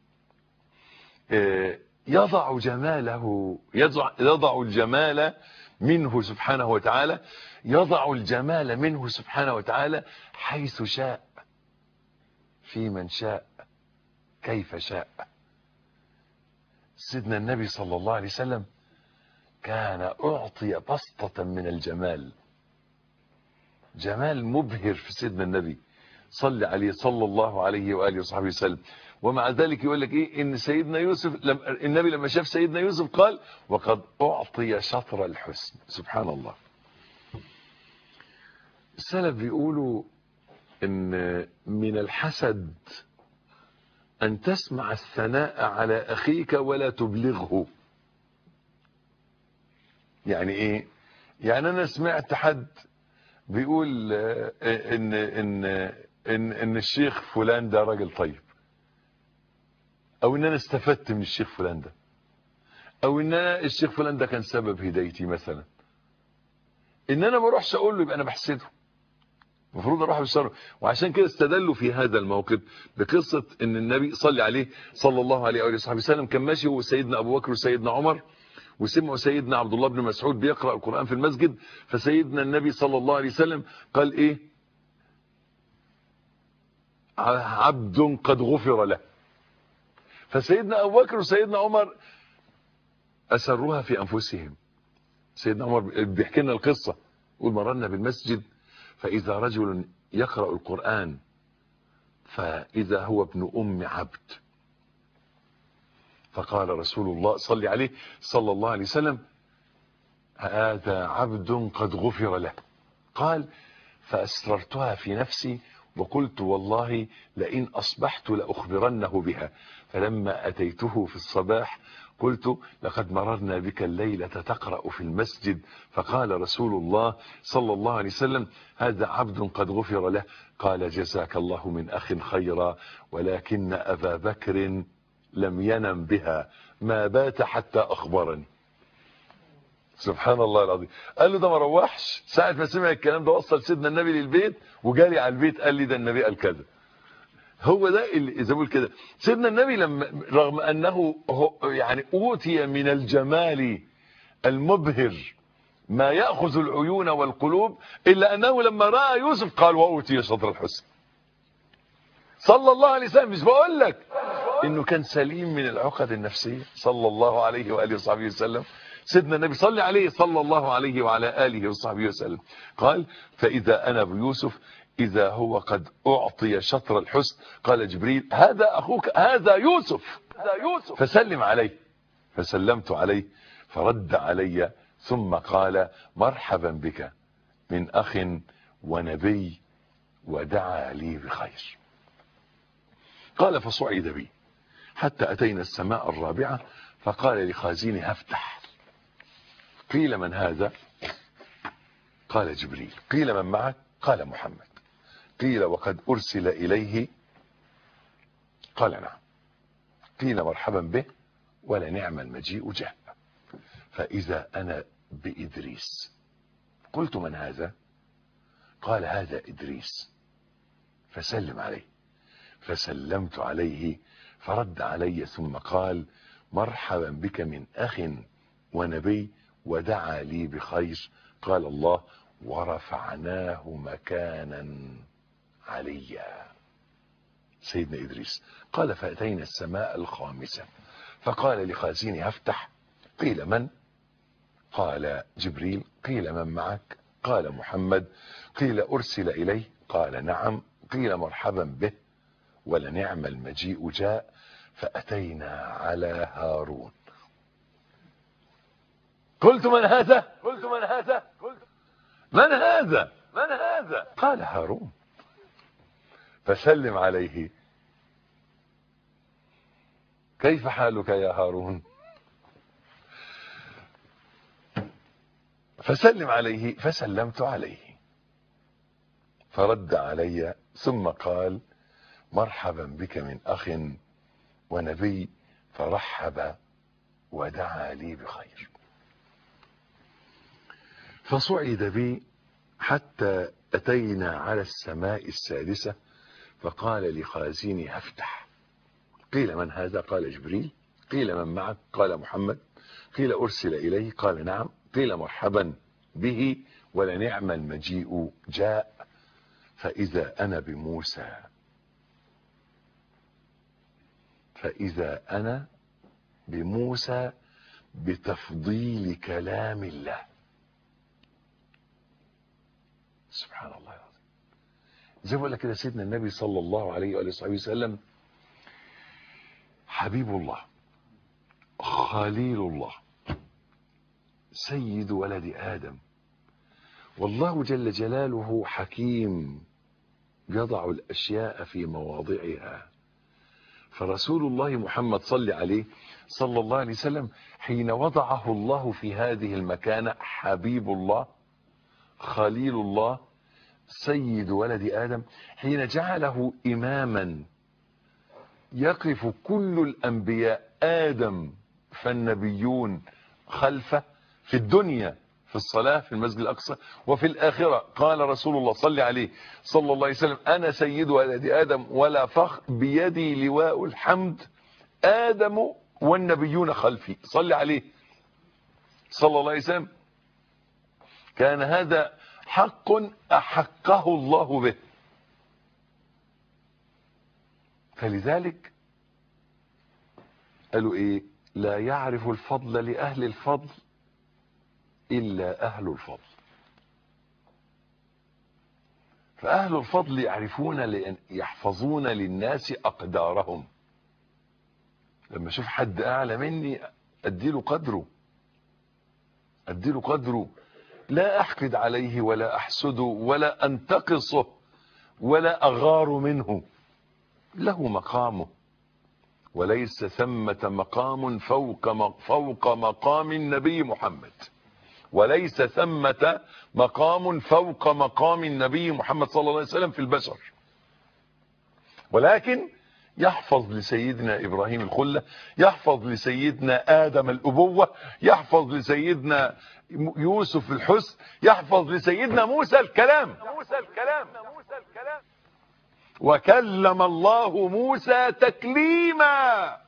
يضع جماله يضع, يضع الجمال منه سبحانه وتعالى يضع الجمال منه سبحانه وتعالى حيث شاء في من شاء كيف شاء سيدنا النبي صلى الله عليه وسلم كان أعطي بسطة من الجمال جمال مبهر في سيدنا النبي صلى عليه صلى الله عليه وآله وصحبه وسلم ومع ذلك يقول لك ايه ان سيدنا يوسف لم النبي لما شاف سيدنا يوسف قال وقد اعطي شطر الحسن سبحان الله السلف بيقولوا ان من الحسد ان تسمع الثناء على اخيك ولا تبلغه يعني ايه يعني انا سمعت حد بيقول ان ان ان, إن الشيخ فلان ده راجل طيب او ان انا استفدت من الشيخ فلان ده او ان انا الشيخ فلان ده كان سبب هدايتي مثلا ان انا ما اروحش اقول له يبقى انا بحسده المفروض اروح ابشره وعشان كده استدلوا في هذا الموقف بقصه ان النبي صلى عليه صلى الله عليه واله وصحبه وسلم كان ماشي هو سيدنا ابو بكر وسيدنا عمر وسمعوا سيدنا عبد الله بن مسعود بيقرا القران في المسجد فسيدنا النبي صلى الله عليه وسلم قال ايه عبد قد غفر له فسيدنا ابو بكر وسيدنا عمر اسروها في انفسهم سيدنا عمر بيحكي لنا القصه يقول مررنا بالمسجد فاذا رجل يقرا القران فاذا هو ابن ام عبد فقال رسول الله صلى عليه صلى الله عليه وسلم هذا عبد قد غفر له قال فاسررتها في نفسي وقلت والله لئن أصبحت لأخبرنه بها فلما أتيته في الصباح قلت لقد مررنا بك الليلة تقرأ في المسجد فقال رسول الله صلى الله عليه وسلم هذا عبد قد غفر له قال جزاك الله من أخ خيرا ولكن أبا بكر لم ينم بها ما بات حتى أخبرني سبحان الله العظيم قال له ده ما روحش ساعة ما سمع الكلام ده وصل سيدنا النبي للبيت وجاري على البيت قال لي ده النبي قال كذا هو ده اللي زي بقول كده سيدنا النبي لما رغم انه يعني اوتي من الجمال المبهر ما ياخذ العيون والقلوب الا انه لما راى يوسف قال واوتي شطر الحسن صلى الله عليه وسلم مش بقول لك انه كان سليم من العقد النفسيه صلى الله عليه واله وصحبه وسلم سيدنا النبي صلى عليه صلى الله عليه وعلى آله وصحبه وسلم قال فإذا أنا بيوسف إذا هو قد أعطي شطر الحسن قال جبريل هذا أخوك هذا يوسف هذا يوسف فسلم عليه فسلمت عليه فرد علي ثم قال مرحبا بك من أخ ونبي ودعا لي بخير قال فصعد بي حتى أتينا السماء الرابعة فقال لخازنها افتح قيل من هذا قال جبريل قيل من معك قال محمد قيل وقد أرسل إليه قال نعم قيل مرحبا به ولنعم المجيء جاء فإذا أنا بإدريس قلت من هذا قال هذا إدريس فسلم عليه فسلمت عليه فرد علي ثم قال مرحبا بك من أخ ونبي ودعا لي بخير قال الله ورفعناه مكانا عليا سيدنا إدريس قال فأتينا السماء الخامسة فقال لخازنها افتح قيل من قال جبريل قيل من معك قال محمد قيل أرسل إليه قال نعم قيل مرحبا به ولنعم المجيء جاء فأتينا على هارون قلت من هذا قلت من هذا قلت من هذا من هذا قال هارون فسلم عليه كيف حالك يا هارون فسلم عليه فسلمت عليه فرد علي ثم قال مرحبا بك من أخ ونبي فرحب ودعا لي بخير فصعد بي حتى أتينا على السماء السادسة فقال لخازنها افتح قيل من هذا قال جبريل قيل من معك قال محمد قيل أرسل إليه قال نعم قيل مرحبا به ولنعم المجيء جاء فإذا أنا بموسى فإذا أنا بموسى بتفضيل كلام الله سبحان الله العظيم زي ما بقول لك كده سيدنا النبي صلى الله عليه وآله وصحبه وسلم حبيب الله خليل الله سيد ولد آدم والله جل جلاله حكيم يضع الأشياء في مواضعها فرسول الله محمد صلى عليه صلى الله عليه وسلم حين وضعه الله في هذه المكانة حبيب الله خليل الله سيد ولد آدم حين جعله إماما يقف كل الأنبياء آدم فالنبيون خلفه في الدنيا في الصلاة في المسجد الأقصى وفي الآخرة قال رسول الله صلى عليه صلى الله عليه وسلم أنا سيد ولد آدم ولا فخر بيدي لواء الحمد آدم والنبيون خلفي صلى عليه صلى الله عليه وسلم كان هذا حق أحقه الله به فلذلك قالوا ايه لا يعرف الفضل لأهل الفضل إلا أهل الفضل فأهل الفضل يعرفون لأن يحفظون للناس أقدارهم لما أشوف حد أعلى مني أديله قدره أديله قدره لا أحقد عليه ولا أحسده ولا أنتقصه ولا أغار منه له مقامه وليس ثمة مقام فوق فوق مقام النبي محمد وليس ثمة مقام فوق مقام النبي محمد صلى الله عليه وسلم في البشر ولكن يحفظ لسيدنا إبراهيم الخلة يحفظ لسيدنا آدم الأبوة يحفظ لسيدنا يوسف الحسن يحفظ لسيدنا موسى الكلام موسى الكلام وكلم الله موسى تكليما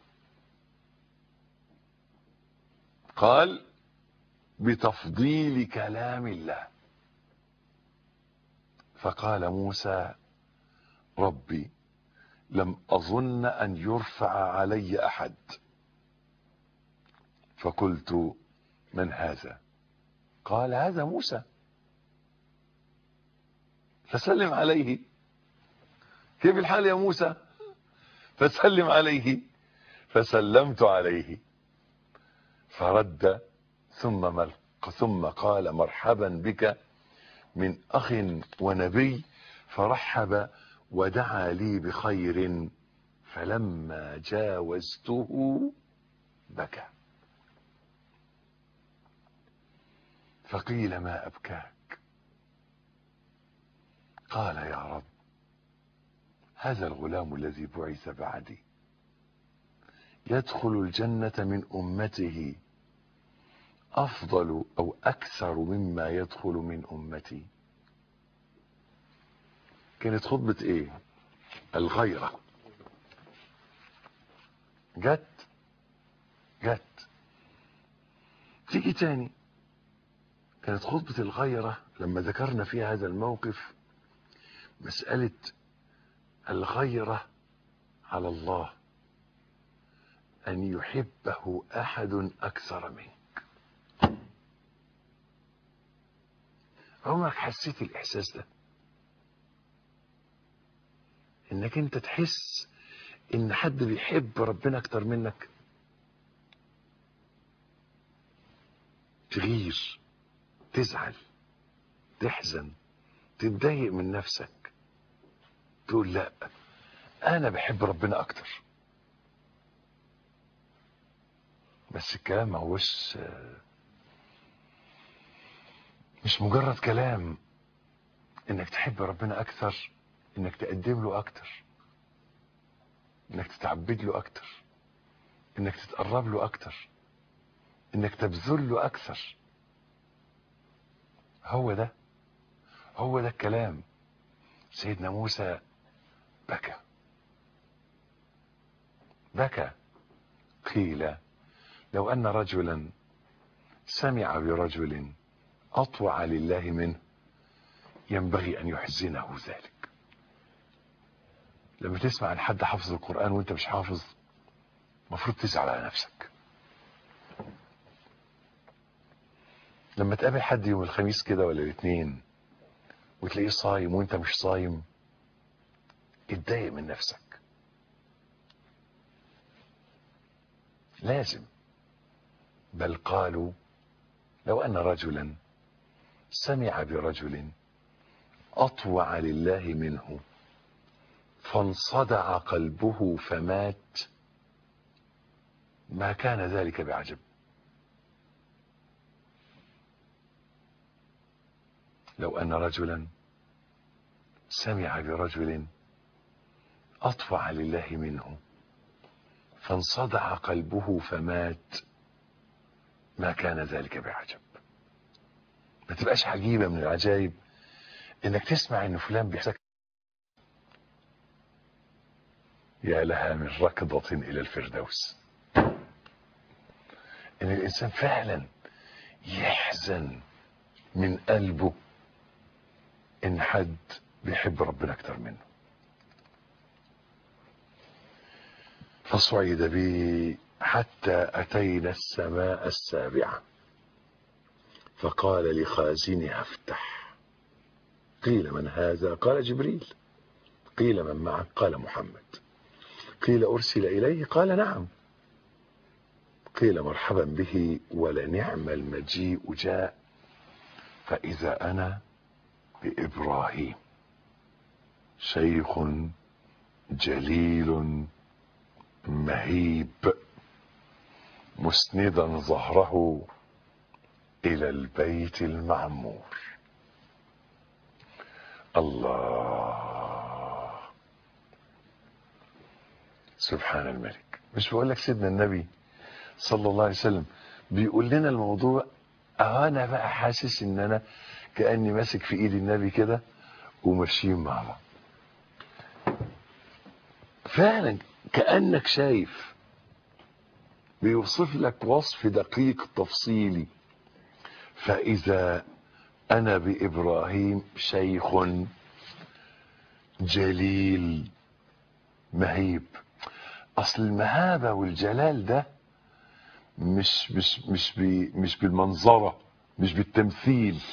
قال بتفضيل كلام الله فقال موسى ربي لم أظن أن يرفع علي أحد فقلت من هذا قال هذا موسى فسلم عليه كيف الحال يا موسى فسلم عليه فسلمت عليه فرد ثم ملق ثم قال مرحبا بك من أخ ونبي فرحب ودعا لي بخير فلما جاوزته بكى فقيل ما أبكاك قال يا رب هذا الغلام الذي بعث بعدي يدخل الجنة من أمته أفضل أو أكثر مما يدخل من أمتي كانت خطبة إيه الغيرة جت جت تيجي تاني كانت خطبة الغيرة لما ذكرنا فيها هذا الموقف مسألة الغيرة على الله أن يحبه أحد أكثر منك عمرك حسيت الإحساس ده إنك أنت تحس إن حد بيحب ربنا أكتر منك تغير تزعل تحزن تتضايق من نفسك تقول لا انا بحب ربنا اكتر بس الكلام ما هوش مش مجرد كلام انك تحب ربنا اكتر انك تقدم له اكتر انك تتعبد له اكتر انك تتقرب له اكتر انك تبذل له اكثر هو ده هو ده الكلام سيدنا موسى بكى بكى قيل لو ان رجلا سمع برجل اطوع لله منه ينبغي ان يحزنه ذلك لما تسمع عن حد حافظ القران وانت مش حافظ المفروض تزعل على نفسك لما تقابل حد يوم الخميس كده ولا الاثنين وتلاقيه صايم وانت مش صايم اتضايق من نفسك لازم بل قالوا لو ان رجلا سمع برجل اطوع لله منه فانصدع قلبه فمات ما كان ذلك بعجب لو ان رجلا سمع برجل اطفع لله منه فانصدع قلبه فمات ما كان ذلك بعجب ما تبقاش عجيبه من العجائب انك تسمع ان فلان بيحسك يا لها من ركضة الى الفردوس ان الانسان فعلا يحزن من قلبه ان حد بيحب ربنا اكتر منه فصعد بي حتى اتينا السماء السابعه فقال لخازنها افتح قيل من هذا قال جبريل قيل من معك قال محمد قيل ارسل اليه قال نعم قيل مرحبا به ولنعم المجيء جاء فاذا انا بإبراهيم شيخ جليل مهيب مسندا ظهره إلى البيت المعمور الله سبحان الملك مش بقول لك سيدنا النبي صلى الله عليه وسلم بيقول لنا الموضوع انا بقى حاسس ان انا كاني ماسك في ايد النبي كده وماشيين مع بعض فعلا كانك شايف بيوصف لك وصف دقيق تفصيلي فاذا انا بابراهيم شيخ جليل مهيب اصل المهابه والجلال ده مش مش مش بي مش بالمنظره مش بالتمثيل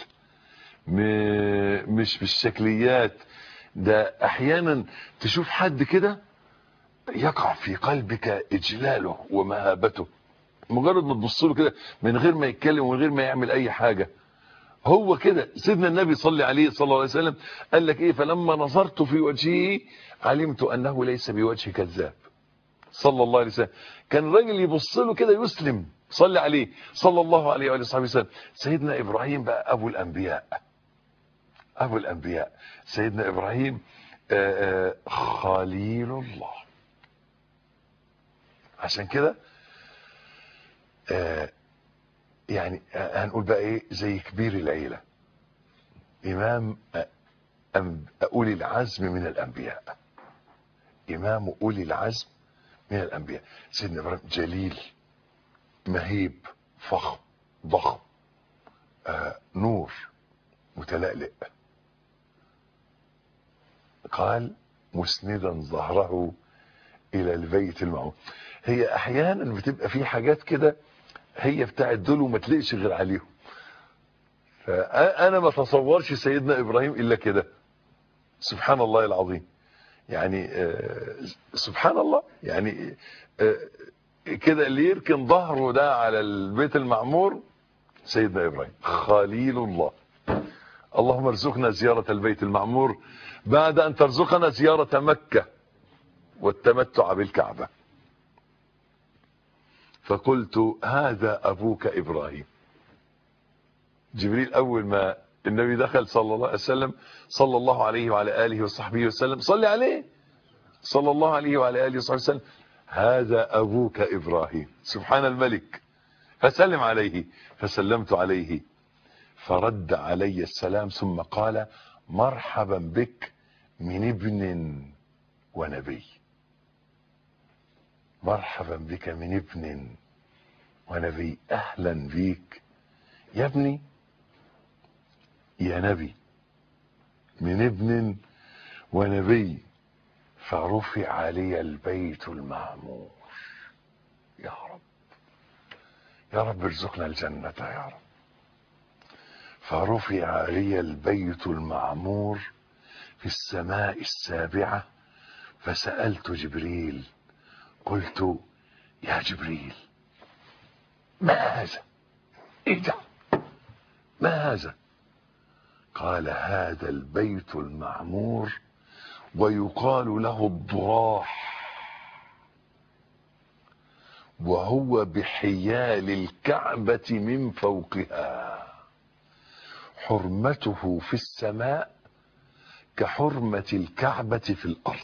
م- مش بالشكليات ده احيانا تشوف حد كده يقع في قلبك اجلاله ومهابته مجرد ما تبص له كده من غير ما يتكلم ومن غير ما يعمل اي حاجه هو كده سيدنا النبي صلى عليه صلى الله عليه وسلم قال لك ايه فلما نظرت في وجهه علمت انه ليس بوجه كذاب صلى الله عليه وسلم كان الراجل يبص له كده يسلم صلي عليه صلى الله عليه وآله وصحبه وسلم سيدنا إبراهيم بقى أبو الأنبياء أبو الأنبياء سيدنا إبراهيم آه، آه، خليل الله عشان كده آه، يعني آه، هنقول بقى ايه زي كبير العيلة إمام آه، أم- أولي العزم من الأنبياء إمام أولي العزم من الأنبياء سيدنا إبراهيم جليل مهيب فخم ضخم آه نور متلألئ قال مسندا ظهره إلى البيت المعمور هي أحيانا بتبقى في حاجات كده هي بتاعت دول وما تلاقيش غير عليهم فأنا ما تصورش سيدنا إبراهيم إلا كده سبحان الله العظيم يعني آه، سبحان الله يعني آه، كده اللي يركن ظهره ده على البيت المعمور سيدنا ابراهيم خليل الله اللهم ارزقنا زيارة البيت المعمور بعد ان ترزقنا زيارة مكة والتمتع بالكعبة فقلت هذا ابوك ابراهيم جبريل اول ما النبي دخل صلى الله عليه وسلم صلى الله عليه وعلى اله وصحبه وسلم صلي عليه صلى الله عليه وعلى اله وصحبه وسلم هذا ابوك ابراهيم سبحان الملك فسلم عليه فسلمت عليه فرد علي السلام ثم قال مرحبا بك من ابن ونبي مرحبا بك من ابن ونبي اهلا بيك يا ابني يا نبي من ابن ونبي فرفع لي البيت المعمور يا رب يا رب ارزقنا الجنة يا رب فرفع لي البيت المعمور في السماء السابعة فسألت جبريل قلت يا جبريل ما هذا ايه ده ما هذا قال هذا البيت المعمور ويقال له الضراح وهو بحيال الكعبة من فوقها حرمته في السماء كحرمة الكعبة في الأرض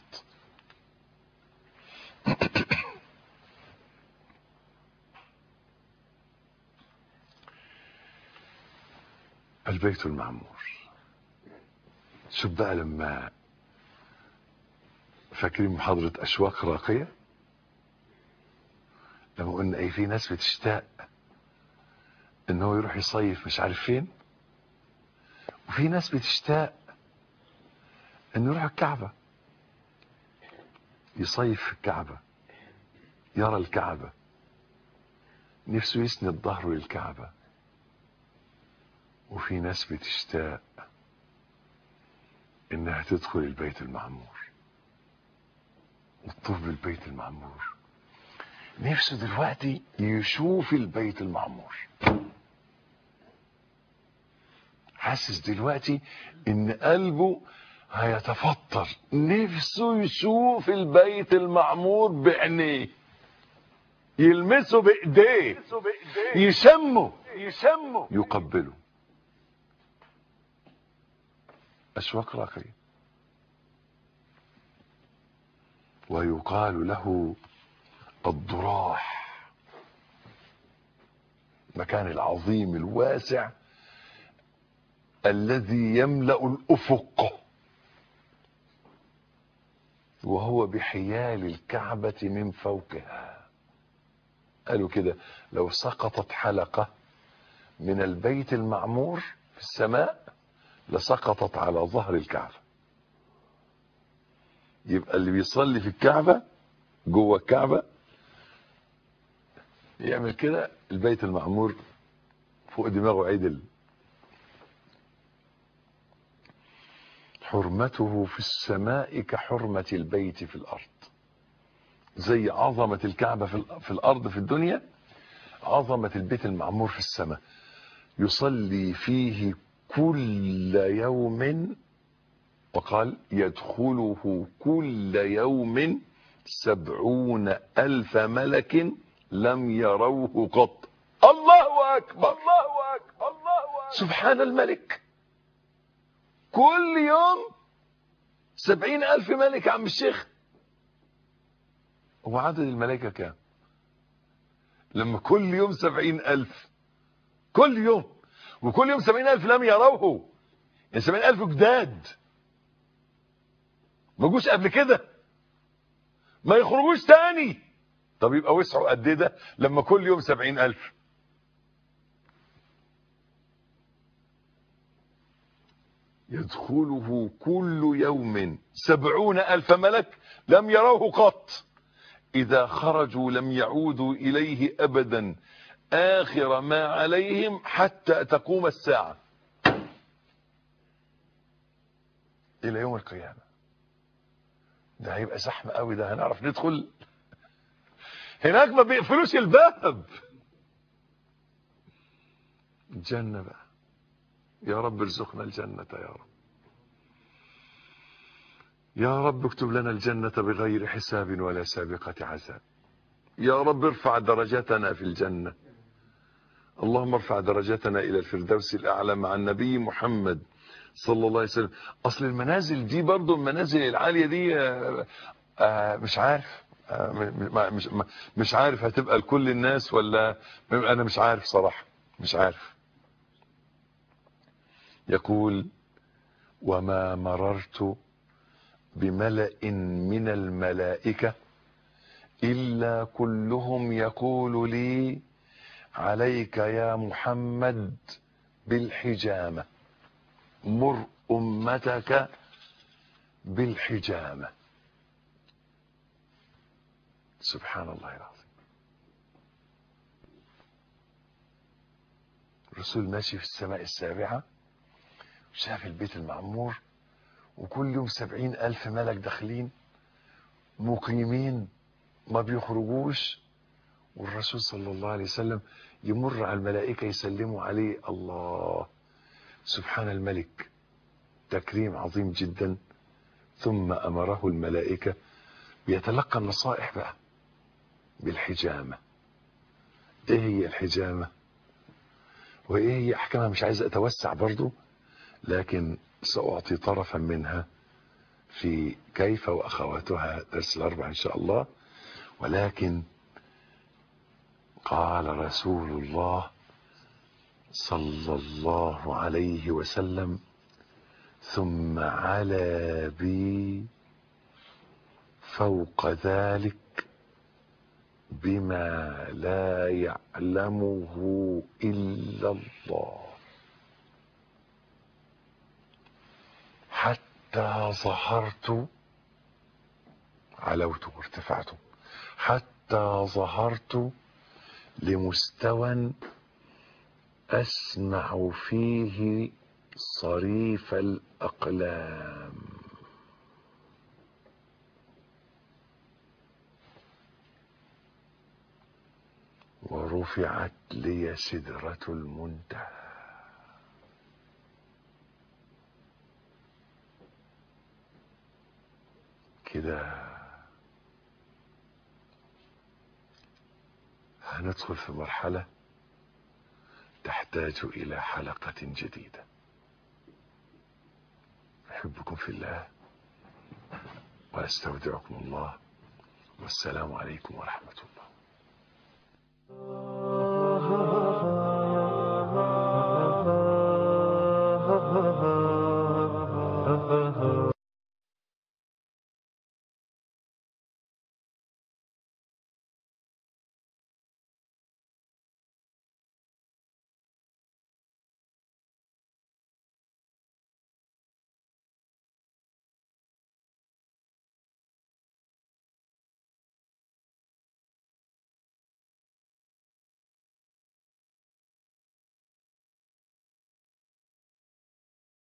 البيت المعمور شوف بقى لما فاكرين محاضرة أشواق راقية لما قلنا ايه في ناس بتشتاق ان هو يروح يصيف مش عارف فين وفي ناس بتشتاق انه يروح الكعبة يصيف في الكعبة يرى الكعبة نفسه يسند ظهره للكعبة وفي ناس بتشتاق انها تدخل البيت المعمور وتطوف بالبيت المعمور نفسه دلوقتي يشوف البيت المعمور حاسس دلوقتي ان قلبه هيتفطر نفسه يشوف البيت المعمور بعينيه يلمسه بايديه يشمه يشمه يقبله اشواق راقيه ويقال له الضراح المكان العظيم الواسع الذي يملأ الأفق وهو بحيال الكعبة من فوقها قالوا كده لو سقطت حلقة من البيت المعمور في السماء لسقطت على ظهر الكعبة يبقى اللي بيصلي في الكعبة جوه الكعبة يعمل كده البيت المعمور فوق دماغه عدل حرمته في السماء كحرمة البيت في الأرض زي عظمة الكعبة في, ال- في الأرض في الدنيا عظمة البيت المعمور في السماء يصلي فيه كل يوم وقال يدخله كل يوم سبعون ألف ملك لم يروه قط الله أكبر الله أكبر الله أكبر سبحان الملك كل يوم سبعين ألف ملك يا عم الشيخ هو عدد الملائكة كام لما كل يوم سبعين ألف كل يوم وكل يوم سبعين ألف لم يروه يعني سبعين ألف جداد ما جوش قبل كده ما يخرجوش تاني طب يبقى وسعوا قد ايه ده لما كل يوم سبعين ألف يدخله كل يوم سبعون ألف ملك لم يروه قط إذا خرجوا لم يعودوا إليه أبدا آخر ما عليهم حتى تقوم الساعة إلى يوم القيامة ده هيبقى زحمة قوي ده هنعرف ندخل هناك ما بيقفلوش الباب الجنة بقى يا رب ارزقنا الجنة يا رب يا رب اكتب لنا الجنة بغير حساب ولا سابقة عذاب يا رب ارفع درجتنا في الجنة اللهم ارفع درجتنا إلى الفردوس الأعلى مع النبي محمد صلى الله عليه وسلم أصل المنازل دي برضو المنازل العالية دي آه، آه، مش عارف آه، م- م- مش م- مش عارف هتبقى لكل الناس ولا أنا مش عارف صراحة مش عارف يقول وما مررت بملأ من الملائكة إلا كلهم يقول لي عليك يا محمد بالحجامة مر أمتك بالحجامة سبحان الله العظيم الرسول ماشي في السماء السابعة شاف البيت المعمور وكل يوم سبعين ألف ملك داخلين مقيمين ما بيخرجوش والرسول صلى الله عليه وسلم يمر على الملائكة يسلموا عليه الله سبحان الملك تكريم عظيم جدا ثم أمره الملائكة بيتلقى النصائح بقى بالحجامة ايه هي الحجامة وايه هي احكامها مش عايز اتوسع برضو لكن سأعطي طرفا منها في كيف وأخواتها درس الأربع إن شاء الله ولكن قال رسول الله صلى الله عليه وسلم ثم على بي فوق ذلك بما لا يعلمه إلا الله حتى ظهرت علوت وارتفعت حتى ظهرت لمستوى أسمع فيه صريف الأقلام ورفعت لي سدرة المنتهى كده هندخل في مرحلة تحتاج إلى حلقة جديدة أحبكم في الله وأستودعكم الله والسلام عليكم ورحمة الله